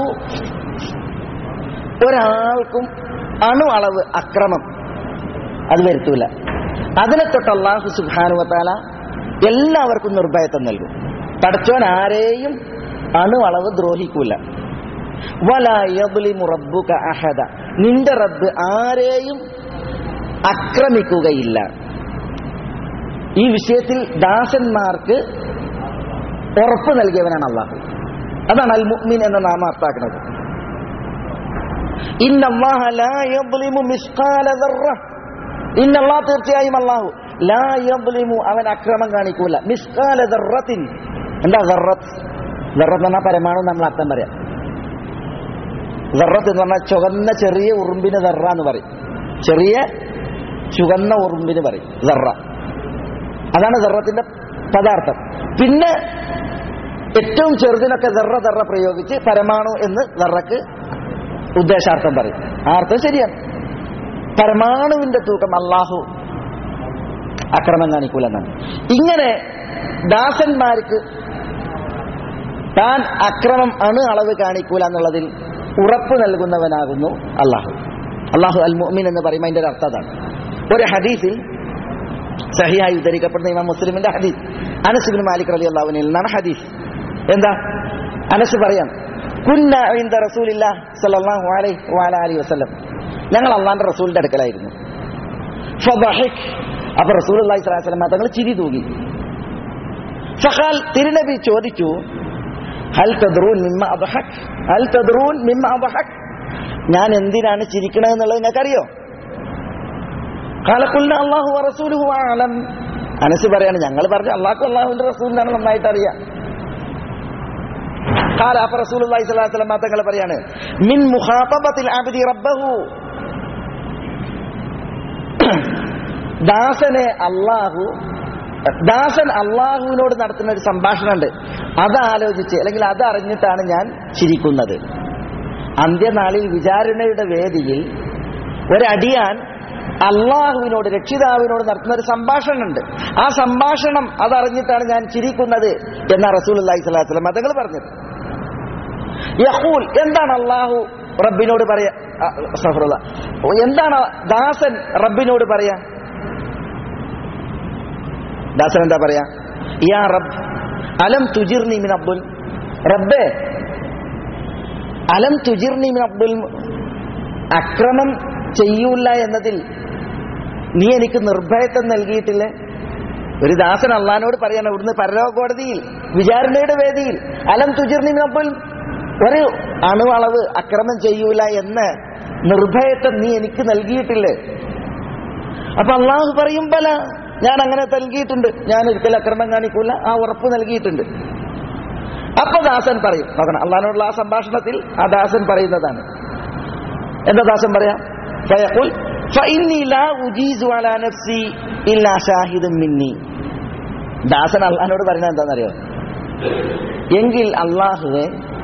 Speaker 2: ഒരാൾക്കും അണു അളവ് അക്രമം അത് വരുത്തൂല അതിനെ തൊട്ട് അള്ളാഹു സുബാനുവത്താല എല്ലാവർക്കും നിർഭയത്വം നൽകും പഠിച്ചവൻ ആരെയും അണു അളവ് ദ്രോഹിക്കൂല വലയബുലിമു റബ്ബുക അഹദ നിന്റെ റബ്ബ് ആരെയും ആക്രമിക്കുകയില്ല ഈ വിഷയത്തിൽ ദാസന്മാർക്ക് ഉറപ്പ് നൽകിയവനാണ് അള്ളാഹു അതാണ് അൽ മുഅ്മിൻ എന്ന നാമം അർത്ഥാക്കുന്നത് ഇന്നല്ലാഹ ലാ യദ്ലിമു മിസ്ഖാല ദർറ ഇന്നല്ലാഹ് തീർച്ചയായും അല്ലാഹു ലാ യദ്ലിമു അവൻ അക്രമം കാണിക്കൂല മിസ്ഖാല ദർറത്തിൻ എന്താ ദർറത്ത് ദർറത്ത് എന്ന് പറഞ്ഞാൽ പരമാണു നമ്മൾ അർത്ഥം പറയാം ദർറത്ത് എന്ന് പറഞ്ഞാൽ ചുവന്ന ചെറിയ ഉറുമ്പിന് ദർറ എന്ന് പറയും ചെറിയ ചുവന്ന ഉറുമ്പിന് പറയും ദർറ അതാണ് ദർറത്തിന്റെ പദാർത്ഥം പിന്നെ ഏറ്റവും ചെറുതിനൊക്കെ ദർറ ദർറ പ്രയോഗിച്ച് പരമാണു എന്ന് ദർറക്ക് ഉദ്ദേശാർത്ഥം പറയും ആ അർത്ഥം ശരിയാണ് പരമാണുവിന്റെ തൂക്കം അള്ളാഹു അക്രമം കാണിക്കൂലെന്നാണ് ഇങ്ങനെ ദാസന്മാർക്ക് താൻ അക്രമം അണു അളവ് കാണിക്കൂല എന്നുള്ളതിൽ ഉറപ്പ് നൽകുന്നവനാകുന്നു അള്ളാഹു അള്ളാഹു അൽ മുഅ്മിൻ എന്ന് പറയുമ്പോൾ അതിന്റെ ഒരു അർത്ഥം അതാണ് ഒരു ഹദീസിൽ സഹിയായി ഉദ്ധരിക്കപ്പെടുന്ന ഇമാം മുസ്ലിമിന്റെ ഹദീസ് അനസുബിൻ മാലിക് റലി അള്ളാഹുവിനിൽ നിന്നാണ് ഹദീസ് എന്താ അനസ് പറയാം കുന്ന ഇന്ദ റസൂലില്ല സല്ലല്ലാഹു അലൈഹി വഅല അലിഹി വസല്ലം ഞങ്ങൾ അള്ളാന്റെ റസൂലിന്റെ അടുക്കലായിരുന്നു ഫദഹിക് അപ്പൊ റസൂൽ അള്ളാഹി സ്വലാഹു വസ്ലം തങ്ങൾ ചിരി തൂകി ഫഖാൽ തിരുനബി ചോദിച്ചു ഹൽ തദ്റൂൻ മിമ്മ അദ്ഹക് ഹൽ തദ്റൂൻ മിമ്മ അദ്ഹക് ഞാൻ എന്തിനാണ് ചിരിക്കണത് എന്നുള്ളത് നിങ്ങൾക്കറിയോ കാലക്കുല്ല അള്ളാഹു റസൂലുഹു ആലം അനസ് പറയാണ് ഞങ്ങൾ പറഞ്ഞു അള്ളാഹു അള്ളാഹുവിന്റെ റസൂലിനാണ് നന്നായിട്ട് അറിയാം കാല അപ്പൊ റസൂൽ അള്ളാഹി സ്വലാഹു വസ്ലം തങ്ങൾ പറയാണ് മിൻ മുഖാത്തബത്തിൽ അബ്ദി റബ്ബഹു ദാസനെ അള്ളാഹു ദാസൻ അള്ളാഹുവിനോട് നടത്തുന്ന ഒരു സംഭാഷണമുണ്ട് അത് ആലോചിച്ച് അല്ലെങ്കിൽ അത് അറിഞ്ഞിട്ടാണ് ഞാൻ ചിരിക്കുന്നത് അന്ത്യനാളിൽ വിചാരണയുടെ വേദിയിൽ ഒരടിയാൻ അള്ളാഹുവിനോട് രക്ഷിതാവിനോട് നടത്തുന്ന ഒരു സംഭാഷണമുണ്ട് ആ സംഭാഷണം അതറിഞ്ഞിട്ടാണ് ഞാൻ ചിരിക്കുന്നത് എന്ന റസൂൽ അള്ളാഹി സ്വലാഹു വസ്ലം അതങ്ങൾ പറഞ്ഞത് യഹൂൽ എന്താണ് അള്ളാഹു റബ്ബിനോട് പറയാ അ, സഫറുള്ള. എന്താണ് ദാസൻ റബ്ബിനോട് പറയാ ദാസൻ എന്താ പറയാ യാ റബ്ബ് അലം തുജിർനി മിൻ അബ്ദുൽ റബ്ബേ അലം തുജിർനി മിൻ അബ്ദുൽ അക്രമം ചെയ്യൂല എന്നതിൽ നീ എനിക്ക് നിർഭയത്വം നൽകിയിട്ടില്ലേ ഒരു ദാസൻ അള്ളഹാനോട് പറയണം ഇവിടുന്ന് പരലോക കോടതിയിൽ വിചാരണയുടെ വേദിയിൽ അലം തുജിർനി മിൻ അബ്ദുൽ ഒരു അണുവളവ് അക്രമം ചെയ്യൂല എന്ന് നിർഭയത്വം നീ എനിക്ക് നൽകിയിട്ടില്ലേ അപ്പൊ അള്ളാഹു പറയും പല ഞാൻ അങ്ങനെ നൽകിയിട്ടുണ്ട് ഞാൻ ഒരിക്കലും അക്രമം കാണിക്കൂല ആ ഉറപ്പ് നൽകിയിട്ടുണ്ട് അപ്പൊ ദാസൻ പറയും നോക്കണം അള്ളഹാനോടുള്ള ആ സംഭാഷണത്തിൽ ആ ദാസൻ പറയുന്നതാണ് എന്താ ദാസൻ പറയാം ഫയഖുൽ ഫഇന്നി ലാ ഉജീസു അലാ നഫ്സി ഇല്ലാ ഷാഹിദും മിന്നി ദാസൻ അള്ളഹാനോട് പറയുന്നത് എന്താണെന്നറിയോ എങ്കിൽ അള്ളാഹുവെ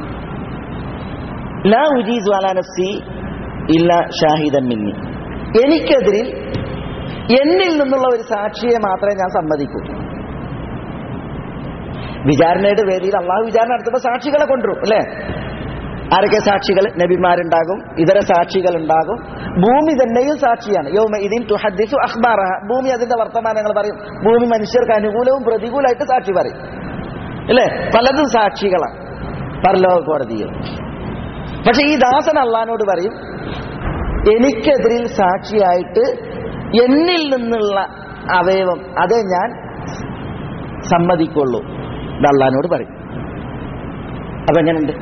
Speaker 2: ലാ ഉജീസു അലാ നഫ്സി ഇല്ലാ ഷാഹിദൻ മിന്നി എനിക്കെതിരിൽ എന്നിൽ നിന്നുള്ള ഒരു സാക്ഷിയെ മാത്രമേ ഞാൻ സമ്മതിക്കൂ വിചാരണയുടെ വേദിയിൽ അള്ളാഹു വിചാരണ നടത്തുമ്പോൾ സാക്ഷികളെ കൊണ്ടുവരും അല്ലേ ആരൊക്കെ സാക്ഷികൾ നബിമാരുണ്ടാകും ഇതര സാക്ഷികൾ ഉണ്ടാകും ഭൂമി തന്നെയും സാക്ഷിയാണ് യോമ ഇതിൻ തുഹദ്ദിസു അഖ്ബാറഹ ഭൂമി അതിന്റെ വർത്തമാനങ്ങൾ പറയും ഭൂമി മനുഷ്യർക്ക് അനുകൂലവും പ്രതികൂലമായിട്ട് സാക്ഷി പറയും അല്ലേ പലതും സാക്ഷികളാണ് പരലോക കോടതിയിൽ പക്ഷെ ഈ ദാസൻ അള്ളഹാനോട് പറയും എനിക്കെതിരിൽ സാക്ഷിയായിട്ട് എന്നിൽ നിന്നുള്ള അവയവം അതേ ഞാൻ സമ്മതിക്കുള്ളൂ ഇത് അള്ളഹാനോട് പറയും അപ്പൊ എങ്ങനെയുണ്ട്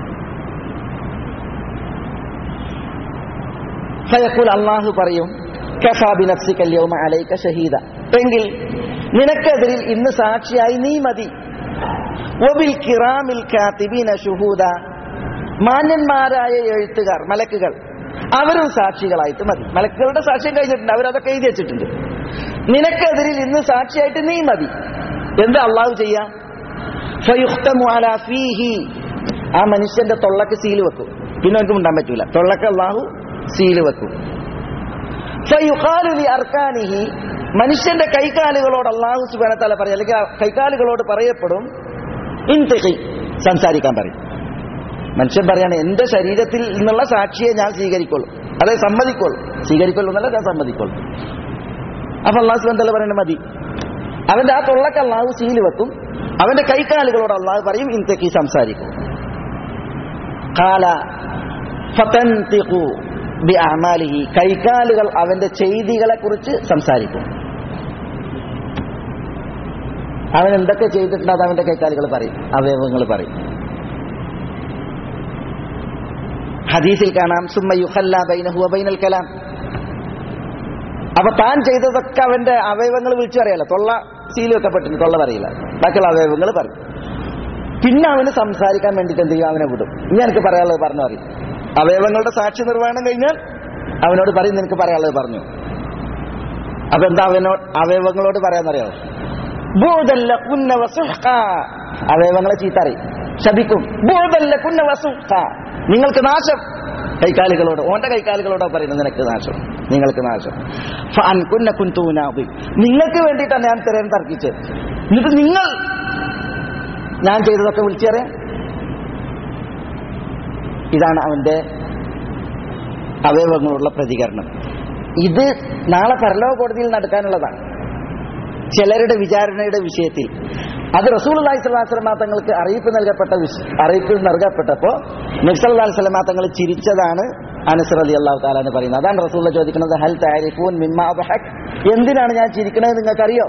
Speaker 2: ഫയക്കുൽ അള്ളാഹു പറയും കഫാബി നഫ്സിക്കല്യവും അലൈക്ക ഷഹീദ എങ്കിൽ നിനക്കെതിരിൽ ഇന്ന് സാക്ഷിയായി നീ മതി വബിൽ കിറാമിൽ കാത്തിബീന ഷുഹൂദ മാന്യന്മാരായ എഴുത്തുകാർ മലക്കുകൾ അവരും സാക്ഷികളായിട്ട് മതി മലക്കുകളുടെ സാക്ഷ്യം കഴിഞ്ഞിട്ടുണ്ട് അവരതൊക്കെ എഴുതി വെച്ചിട്ടുണ്ട് നിനക്കെതിരിൽ ഇന്ന് സാക്ഷിയായിട്ട് നീ മതി എന്താ അള്ളാഹു ചെയ്യാ ഫയുഖ്തമു അലാ ഫീഹി ആ മനുഷ്യന്റെ തൊള്ളക്ക് സീല് വെക്കും പിന്നെ അവർക്ക് ഉണ്ടാൻ പറ്റൂല തൊള്ളക്ക് അള്ളാഹു സീല് വെക്കും ഫയുഖാലു ലി അർക്കാനിഹി മനുഷ്യന്റെ കൈകാലുകളോട് അള്ളാഹു സുബാന തല പറയും അല്ലെങ്കിൽ ആ കൈകാലുകളോട് പറയപ്പെടും ഇൻതിഖി സംസാരിക്കാൻ പറയും മനുഷ്യൻ പറയാണ് എന്റെ ശരീരത്തിൽ നിന്നുള്ള സാക്ഷിയെ ഞാൻ സ്വീകരിക്കുള്ളൂ അതെ സമ്മതിക്കുള്ളൂ സ്വീകരിക്കുള്ളൂ എന്നല്ല ഞാൻ സമ്മതിക്കുള്ളൂ അപ്പൊ അള്ളാഹു സുബാൻ തല പറയണ മതി അവന്റെ ആ തൊള്ളക്ക് അള്ളാഹു സീല് വെക്കും അവന്റെ കൈകാലുകളോട് അള്ളാഹു പറയും ഇൻതക്കി സംസാരിക്കും കാല ഫതൻതിഖു ബി അമാലിഹി കൈകാലുകൾ അവന്റെ ചെയ്തികളെ കുറിച്ച് സംസാരിക്കും അവൻ എന്തൊക്കെ ചെയ്തിട്ടുണ്ട് അത് അവന്റെ കൈകാലുകൾ പറയും അവയവങ്ങൾ പറയും ഹദീസിൽ കാണാം സുമ്മ യുഹല്ല ബൈനഹു ബൈനൽ കലാം അപ്പൊ താൻ ചെയ്തതൊക്കെ അവന്റെ അവയവങ്ങൾ വിളിച്ചു പറയാലോ തൊള്ള സീൽ വെക്കപ്പെട്ടിട്ടുണ്ട് തൊള്ള പറയില്ല ബാക്കിയുള്ള അവയവങ്ങൾ പറയും പിന്നെ അവന് സംസാരിക്കാൻ വേണ്ടിയിട്ട് എന്ത് ചെയ്യും അവനെ വിടും ഇനി എനിക്ക് പറയാനുള്ളത് പറഞ്ഞു അറിയും അവയവങ്ങളുടെ സാക്ഷി നിർവഹണം കഴിഞ്ഞാൽ അവനോട് പറയും നിനക്ക് പറയാനുള്ളത് പറഞ്ഞു അപ്പൊ എന്താ അവനോട് അവയവങ്ങളോട് പറയാന്നറിയാമോ ബോധല്ല കുന്ന വസുഹ അവയവങ്ങളെ ചീത്തറിയും ശപിക്കും ബോധല്ല കുന്ന വസുഹ നിങ്ങൾക്ക് നാശം കൈകാലുകളോട് ഓന്റെ കൈകാലുകളോടാ പറയുന്നത് നിനക്ക് നാശം നിങ്ങൾക്ക് നാശം ഫാൻ കുന്ന കുന്തൂനാബി നിങ്ങൾക്ക് വേണ്ടിയിട്ടാണ് ഞാൻ തിരയാൻ തർക്കിച്ചത് എന്നിട്ട് നിങ്ങൾ ഞാൻ ചെയ്തതൊക്കെ വിളിച്ചറിയാം ഇതാണ് അവന്റെ അവയവങ്ങളുള്ള പ്രതികരണം ഇത് നാളെ പരലോക കോടതിയിൽ നടക്കാനുള്ളതാണ് ചിലരുടെ വിചാരണയുടെ വിഷയത്തിൽ അത് റസൂൽ അള്ളാഹി സ്വലാസ്ലമാ തങ്ങൾക്ക് അറിയിപ്പ് നൽകപ്പെട്ട വിഷ- അറിയിപ്പ് നൽകപ്പെട്ടപ്പോ നബ്സല്ലാഹി സ്വലമാ തങ്ങൾ ചിരിച്ചതാണ് അനസർ അലി അള്ളാഹു താലാന്ന് പറയുന്നത് അതാണ് റസൂൽ ചോദിക്കുന്നത് ഹൽ താരിഫൂൻ മിമ്മ അബ്ഹക് എന്തിനാണ് ഞാൻ ചിരിക്കണത് നിങ്ങൾക്കറിയോ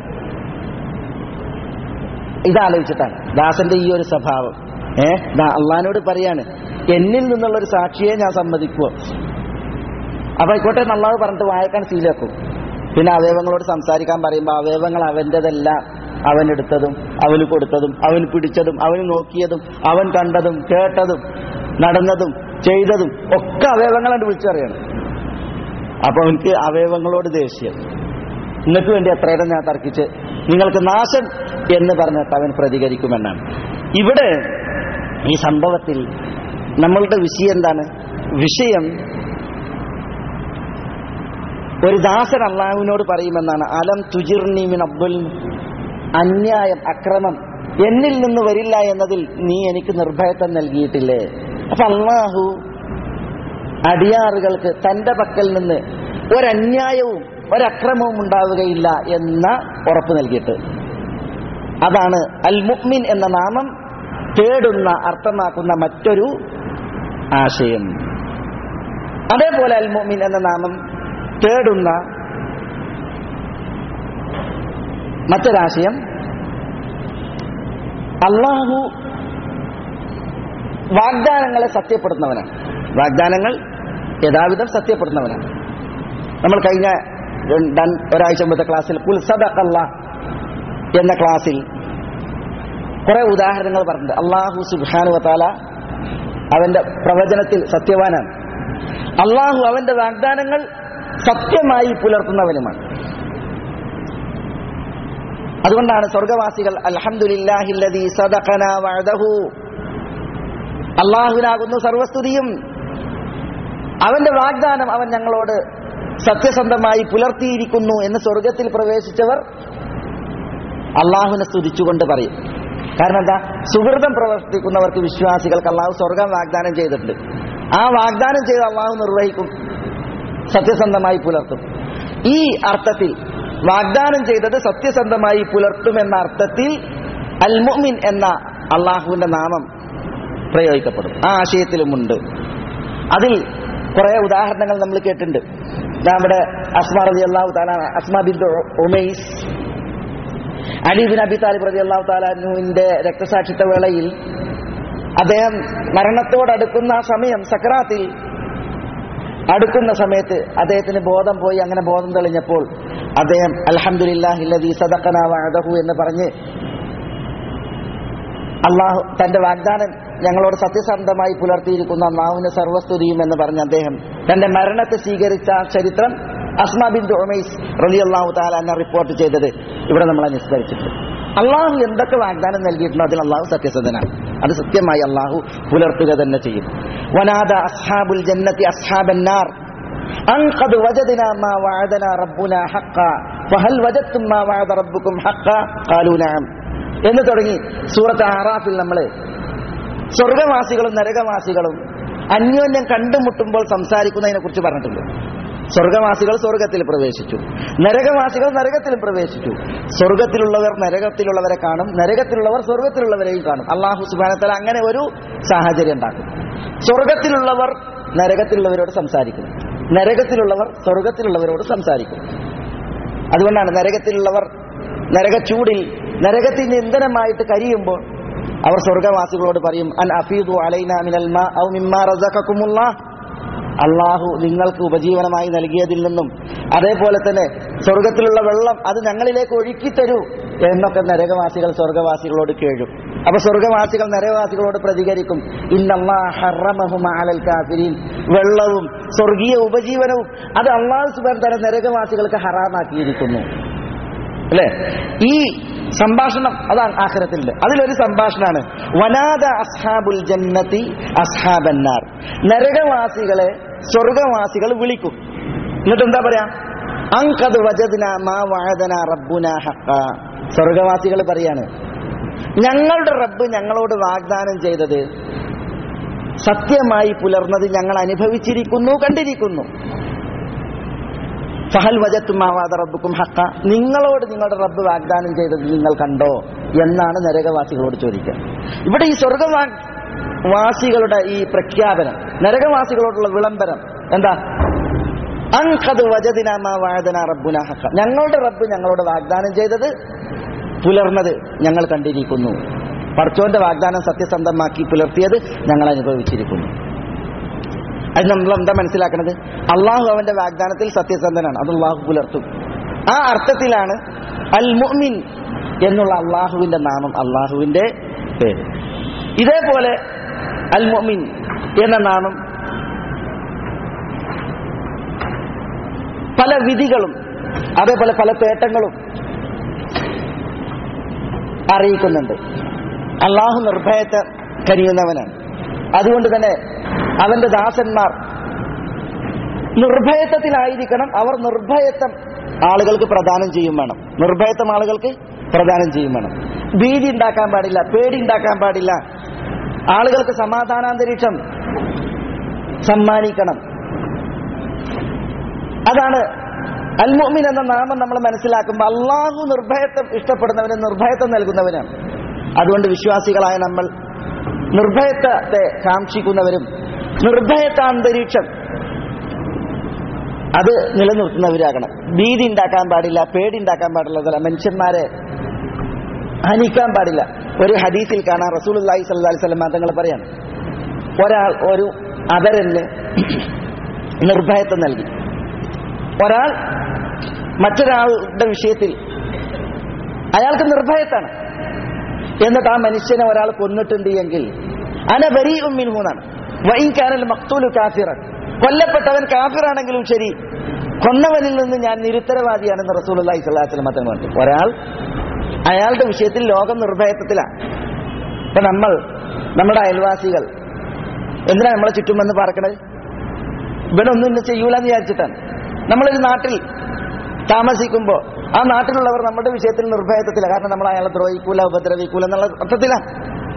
Speaker 2: ഇതാലോചിച്ചിട്ടാണ് ദാസന്റെ ഈ ഒരു സ്വഭാവം ഏ ദാ അള്ളഹാനോട് പറയാണ് എന്നിൽ നിന്നുള്ള ഒരു സാക്ഷിയെ ഞാൻ സമ്മതിക്കുവോ അപ്പൊ ആയിക്കോട്ടെ നല്ലത് പറഞ്ഞിട്ട് വായക്കാൻ സീലാക്കും പിന്നെ അവയവങ്ങളോട് സംസാരിക്കാൻ പറയുമ്പോൾ അവയവങ്ങൾ അവൻ്റെതല്ല അവൻ എടുത്തതും അവന് കൊടുത്തതും അവൻ പിടിച്ചതും അവന് നോക്കിയതും അവൻ കണ്ടതും കേട്ടതും നടന്നതും ചെയ്തതും ഒക്കെ അവയവങ്ങളാണ്ട് വിളിച്ചറിയണം അപ്പൊ അവൻക്ക് അവയവങ്ങളോട് ദേഷ്യം നിങ്ങൾക്ക് വേണ്ടി എത്രയിടം ഞാൻ തർക്കിച്ച് നിങ്ങൾക്ക് നാശം എന്ന് പറഞ്ഞിട്ട് അവൻ പ്രതികരിക്കുമെന്നാണ് ഇവിടെ ഈ സംഭവത്തിൽ നമ്മളുടെ വിഷയം എന്താണ് വിഷയം ഒരു ദാസൻ അള്ളാഹുവിനോട് പറയുമെന്നാണ് അലം തുജിർനി മിൻ അബ്ദുൽ അന്യായം അക്രമം എന്നിൽ നിന്ന് വരില്ല എന്നതിൽ നീ എനിക്ക് നിർഭയത്വം നൽകിയിട്ടില്ലേ അപ്പൊ അള്ളാഹു അടിയാറുകൾക്ക് തന്റെ പക്കൽ നിന്ന് ഒരന്യായവും ഒരക്രമവും ഉണ്ടാവുകയില്ല എന്ന ഉറപ്പ് നൽകിയിട്ട് അതാണ് അൽ മുഅ്മിൻ എന്ന നാമം തേടുന്ന അർത്ഥമാക്കുന്ന മറ്റൊരു ആശയം അതേപോലെ അൽ മുഅ്മിൻ എന്ന നാമം തേടുന്ന മറ്റൊരാശയം അള്ളാഹു വാഗ്ദാനങ്ങളെ സത്യപ്പെടുത്തുന്നവനാണ് വാഗ്ദാനങ്ങൾ യഥാവിധം സത്യപ്പെടുത്തുന്നവനാണ് നമ്മൾ കഴിഞ്ഞ രണ്ട് ഒരാഴ്ച മുമ്പത്തെ ക്ലാസ്സിൽ കുൽ സദഖല്ല എന്ന ക്ലാസ്സിൽ കുറെ ഉദാഹരണങ്ങൾ പറഞ്ഞിട്ടുണ്ട് അള്ളാഹു സുബാനു വത്താല അവന്റെ പ്രവചനത്തിൽ സത്യവാനാണ് അള്ളാഹു അവന്റെ വാഗ്ദാനങ്ങൾ സത്യമായി പുലർത്തുന്നവനുമാണ് അതുകൊണ്ടാണ് സ്വർഗവാസികൾ അൽഹംദുലില്ലാഹില്ലദീ സദഖനാ വഅദഹു അള്ളാഹുവിനാകുന്നു സർവസ്തുതിയും അവന്റെ വാഗ്ദാനം അവൻ ഞങ്ങളോട് സത്യസന്ധമായി പുലർത്തിയിരിക്കുന്നു എന്ന് സ്വർഗത്തിൽ പ്രവേശിച്ചവർ അള്ളാഹുവിനെ സ്തുതിച്ചുകൊണ്ട് പറയും കാരണം എന്താ സുഹൃതം പ്രവർത്തിക്കുന്നവർക്ക് വിശ്വാസികൾക്ക് അള്ളാഹു സ്വർഗം വാഗ്ദാനം ചെയ്തിട്ടുണ്ട് ആ വാഗ്ദാനം ചെയ്ത് അള്ളാഹു നിർവഹിക്കും സത്യസന്ധമായി പുലർത്തും ഈ അർത്ഥത്തിൽ വാഗ്ദാനം ചെയ്തത് സത്യസന്ധമായി പുലർത്തുമെന്ന അർത്ഥത്തിൽ അൽ മുഅ്മിൻ എന്ന അള്ളാഹുവിന്റെ നാമം പ്രയോഗിക്കപ്പെടും ആ ആശയത്തിലുമുണ്ട് അതിൽ കുറെ ഉദാഹരണങ്ങൾ നമ്മൾ കേട്ടിട്ടുണ്ട് നമ്മുടെ അസ്മാ റതി അള്ളാഹു താല Asma bin Umais Ali bin Abi Talib റതി അള്ളാഹു താലാനുവിന്റെ രക്തസാക്ഷിത്വ വേളയിൽ അദ്ദേഹം മരണത്തോടടുക്കുന്ന ആ സമയം സക്രാത്തിൽ അടുക്കുന്ന സമയത്ത് അദ്ദേഹത്തിന് ബോധം പോയി അങ്ങനെ ബോധം തെളിഞ്ഞപ്പോൾ അദ്ദേഹം അൽഹംദുലില്ലാഹില്ലദീ സദഖന വഅദഹു എന്ന് പറഞ്ഞ് അള്ളാഹു തന്റെ വാഗ്ദാനം ഞങ്ങളോട് സത്യസന്ധമായി പുലർത്തിയിരിക്കുന്ന അള്ളാഹുവിന്റെ സർവസ്തുതിയും എന്ന് പറഞ്ഞ അദ്ദേഹം തന്റെ മരണത്തെ സ്വീകരിച്ച ആ ചരിത്രം അസ്മാ ബിൻ ഉമൈസ് റലി അള്ളാഹു താലാനെ റിപ്പോർട്ട് ചെയ്തത് ഇവിടെ നമ്മൾ അനുസ്മരിച്ചിട്ടുണ്ട് അള്ളാഹു എന്തൊക്കെ വാഗ്ദാനം നൽകിയിട്ടുണ്ടോ അതിൽ അള്ളാഹു സത്യസന്ധനാണ് അത് സത്യമായി അള്ളാഹു പുലർത്തുക തന്നെ ചെയ്യും വനാദ അസ്ഹാബുൽ ജന്നത്തി അസ്ഹാബന്നാർ أن قد وجدنا ما وعدنا ربنا حقا فهل وجدتم ما وعد ربكم حقا قالوا نعم എന്ന് തുടങ്ങി സൂറത്ത് ആറാഫിൽ നമ്മൾ സ്വർഗവാസികളും നരകവാസികളും അന്യോന്യം കണ്ടുമുട്ടുമ്പോൾ സംസാരിക്കുന്നതിനെ കുറിച്ച് പറഞ്ഞിട്ടുണ്ട് സ്വർഗവാസികൾ സ്വർഗത്തിൽ പ്രവേശിച്ചു നരകവാസികൾ നരകത്തിലും പ്രവേശിച്ചു സ്വർഗത്തിലുള്ളവർ നരകത്തിലുള്ളവരെ കാണും നരകത്തിലുള്ളവർ സ്വർഗത്തിലുള്ളവരെയും കാണും അള്ളാഹു സുബാനത്തല അങ്ങനെ ഒരു സാഹചര്യം ഉണ്ടാക്കും സ്വർഗത്തിലുള്ളവർ നരകത്തിലുള്ളവരോട് സംസാരിക്കും നരകത്തിലുള്ളവർ സ്വർഗത്തിലുള്ളവരോട് സംസാരിക്കും അതുകൊണ്ടാണ് നരകത്തിലുള്ളവർ നരകച്ചൂടിൽ നരകത്തിന്റെ ഇന്ധനമായിട്ട് കരിയുമ്പോൾ അവർ സ്വർഗവാസികളോട് പറയും അൻ അഫീദു അലൈന മിനൽ മാ ഔ മിമ്മാ റസഖക്കുമുല്ലാഹ് അള്ളാഹു നിങ്ങൾക്ക് ഉപജീവനമായി നൽകിയതിൽ നിന്നും അതേപോലെ തന്നെ സ്വർഗത്തിലുള്ള വെള്ളം അത് ഞങ്ങളിലേക്ക് ഒഴുക്കി തരൂ എന്നൊക്കെ നരകവാസികൾ സ്വർഗവാസികളോട് കേഴും അപ്പൊ സ്വർഗവാസികൾ നരകവാസികളോട് പ്രതികരിക്കും ഇന്നല്ലാഹറമഹുമാലൽ കാഫിരീൻ വെള്ളവും സ്വർഗീയ ഉപജീവനവും അത് അള്ളാഹു സുബാൻ തല നരകവാസികൾക്ക് ഹറാമാക്കിയിരിക്കുന്നു അല്ലെ ഈ സംഭാഷണം അതാണ് ആഖിരത്തിൽ അതിലൊരു സംഭാഷണമാണ് വനാദ അസ്ഹാബുൽ ജന്നത്തി അസ്ഹാബന്നാർ നരകവാസികളെ സ്വർഗവാസികൾ വിളിക്കും എന്നിട്ട് എന്താ പറയാ അങ്കത് വജദ്ന മാ വഅദന റബ്ബുന ഹഖ സ്വർഗവാസികൾ പറയാണ് ഞങ്ങളുടെ റബ്ബ് ഞങ്ങളോട് വാഗ്ദാനം ചെയ്തത് സത്യമായി പുലർന്നത് ഞങ്ങൾ അനുഭവിച്ചിരിക്കുന്നു കണ്ടിരിക്കുന്നു ഫഹൽ വജത്തുമാവാദ റബ്ബുക്കും ഹക്ക നിങ്ങളോട് നിങ്ങളുടെ റബ്ബ് വാഗ്ദാനം ചെയ്തത് നിങ്ങൾ കണ്ടോ എന്നാണ് നരകവാസികളോട് ചോദിക്കുക ഇവിടെ ഈ സ്വർഗവാ വാസികളുടെ ഈ പ്രഖ്യാപനം നരകവാസികളോടുള്ള വിളംബരം എന്താ അൻഖദ് വജദിനാമാ വാദന റബ്ബുന ഹക്ക ഞങ്ങളുടെ റബ്ബ് ഞങ്ങളോട് വാഗ്ദാനം ചെയ്തത് പുലർന്നത് ഞങ്ങൾ കണ്ടിരിക്കുന്നു പടച്ചോന്റെ വാഗ്ദാനം സത്യസന്ധമാക്കി പുലർത്തിയത് ഞങ്ങൾ അനുഭവിച്ചിരിക്കുന്നു അത് നമ്മൾ എന്താ മനസ്സിലാക്കുന്നത് അള്ളാഹു അവന്റെ വാഗ്ദാനത്തിൽ സത്യസന്ധനാണ് അത് അള്ളാഹു പുലർത്തും ആ അർത്ഥത്തിലാണ് അൽ മുഅ്മിൻ എന്നുള്ള അള്ളാഹുവിന്റെ നാമം അള്ളാഹുവിന്റെ പേര് ഇതേപോലെ അൽ മുഅ്മിൻ എന്ന നാമം പല വിധികളും അതേപോലെ പല തേട്ടങ്ങളും അറിയിക്കുന്നുണ്ട് അള്ളാഹു നിർഭയത്തെ കരിയുന്നവനാണ് അതുകൊണ്ട് തന്നെ അവന്റെ ദാസന്മാർ നിർഭയത്വത്തിലായിരിക്കണം അവർ നിർഭയത്വം ആളുകൾക്ക് പ്രദാനം ചെയ്യും വേണം നിർഭയത്വം ആളുകൾക്ക് പ്രദാനം ചെയ്യും വേണം ഭീതി ഉണ്ടാക്കാൻ പാടില്ല പേടി ഉണ്ടാക്കാൻ പാടില്ല ആളുകൾക്ക് സമാധാനാന്തരീക്ഷം സമ്മാനിക്കണം അതാണ് അൽമുഅ്മിൻ എന്ന നാമം നമ്മൾ മനസ്സിലാക്കുമ്പോൾ അള്ളാഹു നിർഭയത്വം ഇഷ്ടപ്പെടുന്നവന് നിർഭയത്വം നൽകുന്നവനാണ് അതുകൊണ്ട് വിശ്വാസികളായ നമ്മൾ നിർഭയത്വത്തെ കാക്ഷിക്കുന്നവരും നിർഭയത്വ അന്തരീക്ഷം അത് നിലനിർത്തുന്നവരാകണം ഭീതി ഉണ്ടാക്കാൻ പാടില്ല പേടി ഉണ്ടാക്കാൻ പാടില്ല മനുഷ്യന്മാരെ ഹനിക്കാൻ പാടില്ല ഒരു ഹദീസിൽ കാണാൻ റസൂൽ അള്ളാഹി സല്ലാ സ്വലം തങ്ങൾ പറയാണ് ഒരാൾ ഒരു അതരന് നിർഭയത്വം നൽകി ഒരാൾ മറ്റൊരാളുടെ വിഷയത്തിൽ അയാൾക്ക് നിർഭയത്താണ് എന്നിട്ട് ആ മനുഷ്യനെ ഒരാൾ കൊന്നിട്ടുണ്ട് എങ്കിൽ അനബരി ഉമ്മിൻഹൂന്നാണ് വൈകാനൽ മക്തൂലു കാഫിറൻ കൊല്ലപ്പെട്ടവൻ കാഫിറാണെങ്കിലും ശരി കൊന്നവനിൽ നിന്ന് ഞാൻ നിരുത്തരവാദിയാണെന്ന് റസൂൽ അള്ളാഹി സ്വലാസ്ലം മാത്രം പറഞ്ഞു ഒരാൾ അയാളുടെ വിഷയത്തിൽ ലോകം നിർഭയത്വത്തിലാണ് ഇപ്പൊ നമ്മൾ നമ്മുടെ അയൽവാസികൾ എന്തിനാ നമ്മളെ ചുറ്റും വന്ന് പാർക്കണത് ഇവിടെ ഒന്നും ഇന്ന് ചെയ്യൂലെന്ന് വിചാരിച്ചിട്ടാണ് നമ്മളൊരു നാട്ടിൽ താമസിക്കുമ്പോൾ ആ നാട്ടിലുള്ളവർ നമ്മുടെ വിഷയത്തിൽ നിർഭയത്വത്തില്ല കാരണം നമ്മൾ അയാളെ ദ്രോഹിക്കൂല ഉപദ്രവിക്കൂല എന്നുള്ള അർത്ഥത്തിലാണ്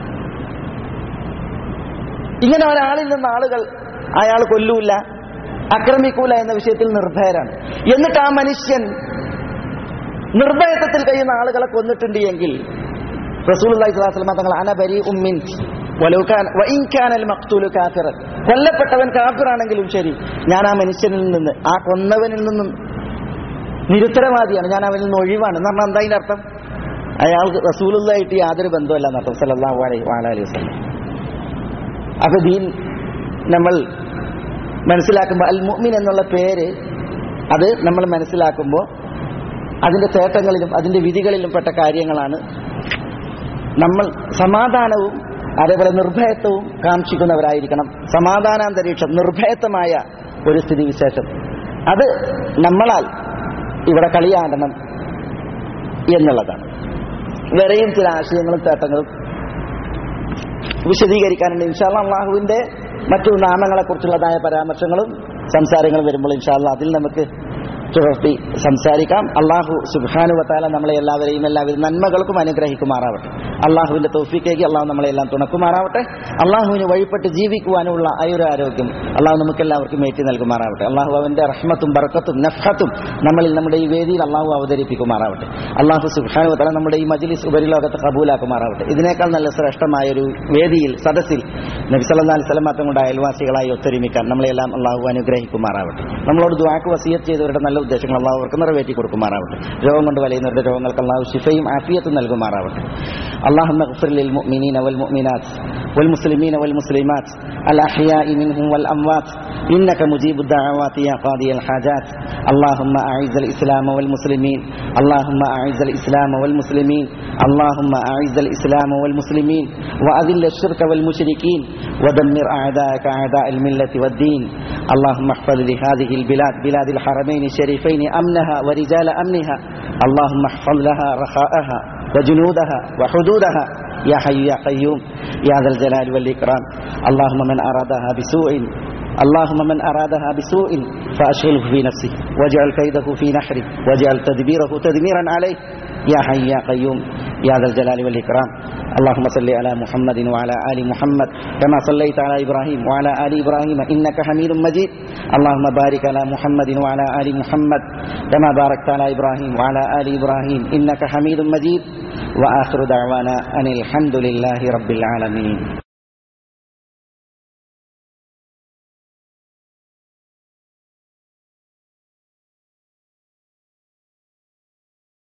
Speaker 2: ഇങ്ങനെ ഒരാളിൽ നിന്ന് ആളുകൾ അയാൾ കൊല്ലൂല ആക്രമിക്കൂല എന്ന വിഷയത്തിൽ നിർഭയരാണ് എന്നിട്ട് ആ മനുഷ്യൻ നിർഭയത്വത്തിൽ കഴിയുന്ന ആളുകളെ കൊന്നിട്ടുണ്ട് എങ്കിൽ റസൂൽ തങ്ങൾ അനബരി ഉമ്മിൻ വലൗകാൻ- വഇൻകാനൽ മഖ്തൂലു കാഫിറൻ. കൊല്ലപ്പെട്ടവൻ കാഫിറാണെങ്കിലും ശരി ഞാൻ ആ മനുഷ്യനിൽ നിന്ന് ആ കൊന്നവനിൽ നിന്നും നിരുത്തരവാദിയാണ് ഞാൻ അവനിൽ നിന്ന് ഒഴിവാണ് എന്ന് പറഞ്ഞാൽ എന്താ അതിന്റെ അർത്ഥം അയാൾക്ക് റസൂലുള്ളായിട്ട് യാതൊരു ബന്ധമല്ല എന്നർത്ഥം സല്ലല്ലാഹു അലൈഹി വഅലൈഹി വസല്ലം അപ്പൊ ദീൻ നമ്മൾ മനസ്സിലാക്കുമ്പോൾ അൽ മുഅ്മിൻ എന്നുള്ള പേര് അത് നമ്മൾ മനസ്സിലാക്കുമ്പോൾ അതിന്റെ തേട്ടങ്ങളിലും അതിന്റെ വിധികളിലും പെട്ട കാര്യങ്ങളാണ് നമ്മൾ സമാധാനവും അതേപോലെ നിർഭയത്വവും കാക്ഷിക്കുന്നവരായിരിക്കണം സമാധാനാന്തരീക്ഷം നിർഭയത്വമായ ഒരു സ്ഥിതിവിശേഷം അത് നമ്മളാൽ ഇവിടെ കളിയാടണം എന്നുള്ളതാണ് വേറെയും ചില ആശയങ്ങളും തേട്ടങ്ങളും വിശദീകരിക്കാനുണ്ട് ഇൻഷാല്ല അള്ളാഹുവിന്റെ മറ്റു നാമങ്ങളെ കുറിച്ചുള്ളതായ പരാമർശങ്ങളും സംസാരങ്ങളും വരുമ്പോൾ ഇൻഷാല്ല അതിൽ നമുക്ക് തുടർത്തി സംസാരിക്കാം അള്ളാഹു സുബാനു വത്താല നമ്മളെ എല്ലാവരെയും എല്ലാവരും നന്മകൾക്കും അനുഗ്രഹിക്കുമാറാവട്ടെ അള്ളാഹുവിന്റെ തൗഫീക്കേക്ക് അള്ളാഹു നമ്മളെ എല്ലാം തുണക്കുമാറാവട്ടെ അള്ളാഹുവിന് വഴിപ്പെട്ട് ജീവിക്കുവാനുള്ള ആയുരാരോഗ്യം അള്ളാഹു നമുക്ക് എല്ലാവർക്കും ഏറ്റി നൽകുമാറാവട്ടെ അള്ളാഹു അവന്റെ റഹ്മത്തും ബർക്കത്തും നഫ്ഹത്തും നമ്മളിൽ നമ്മുടെ ഈ വേദിയിൽ അള്ളാഹു അവതരിപ്പിക്കുമാറാവട്ടെ അള്ളാഹു സുബാനു വത്താല നമ്മുടെ ഈ മജ്ലിസ് ഉപരിലോകത്ത് കബൂലാക്കുമാറാവട്ടെ ഇതിനേക്കാൾ നല്ല ശ്രേഷ്ഠമായ ഒരു വേദിയിൽ സദസ്സിൽ നബിസല്ലാ അലിസ്ലം മാത്രം കൊണ്ട് അയൽവാസികളായി ഒത്തൊരുമിക്കാൻ നമ്മളെല്ലാം അള്ളാഹു അനുഗ്രഹിക്കുമാറാവട്ടെ നമ്മളോട് ദ്വാക്ക് വസിയത്ത് ചെയ്തവരുടെ നല്ല ഉദ്ദേശങ്ങൾ അള്ളാഹു അവർക്ക് നിറവേറ്റി കൊടുക്കുമാറാവട്ടെ രോഗം കൊണ്ട് വലയുന്നവരുടെ രോഗങ്ങൾക്ക് അള്ളാഹു ശിഫയും ആഫിയത്തും നൽകുമാറാവട്ടെ اللهم اغفر للمؤمنين والمؤمنات والمسلمين والمسلمات الأحياء منهم والأموات إنك مجيب الدعوات يا قاضي الحاجات اللهم أعز الإسلام والمسلمين اللهم أعز الإسلام والمسلمين اللهم أعز الإسلام والمسلمين وأذل الشرك والمشركين ودمر أعداءك أعداء الملة والدين اللهم احفظ لهذه البلاد بلاد الحرمين الشريفين أمنها ورجال أمنها اللهم احفظ لها رخاءها وجنودها وحدودها يا حي يا قيوم يا ذا الجلال والإكرام اللهم من أرادها بسوء اللهم من أرادها بسوء فأشغله في نفسه واجعل كيده في نحره واجعل تدبيره تدميرا عليه يا حي يا قيوم يا ذا الجلال والإكرام اللهم صل على محمد وعلى آل محمد كما صليت على إبراهيم وعلى آل إبراهيم إنك حميد مجيد اللهم بارك على محمد وعلى آل محمد كما باركت على إبراهيم وعلى آل إبراهيم إنك حميد مجيد وآخر دعوانا أن الحمد لله رب العالمين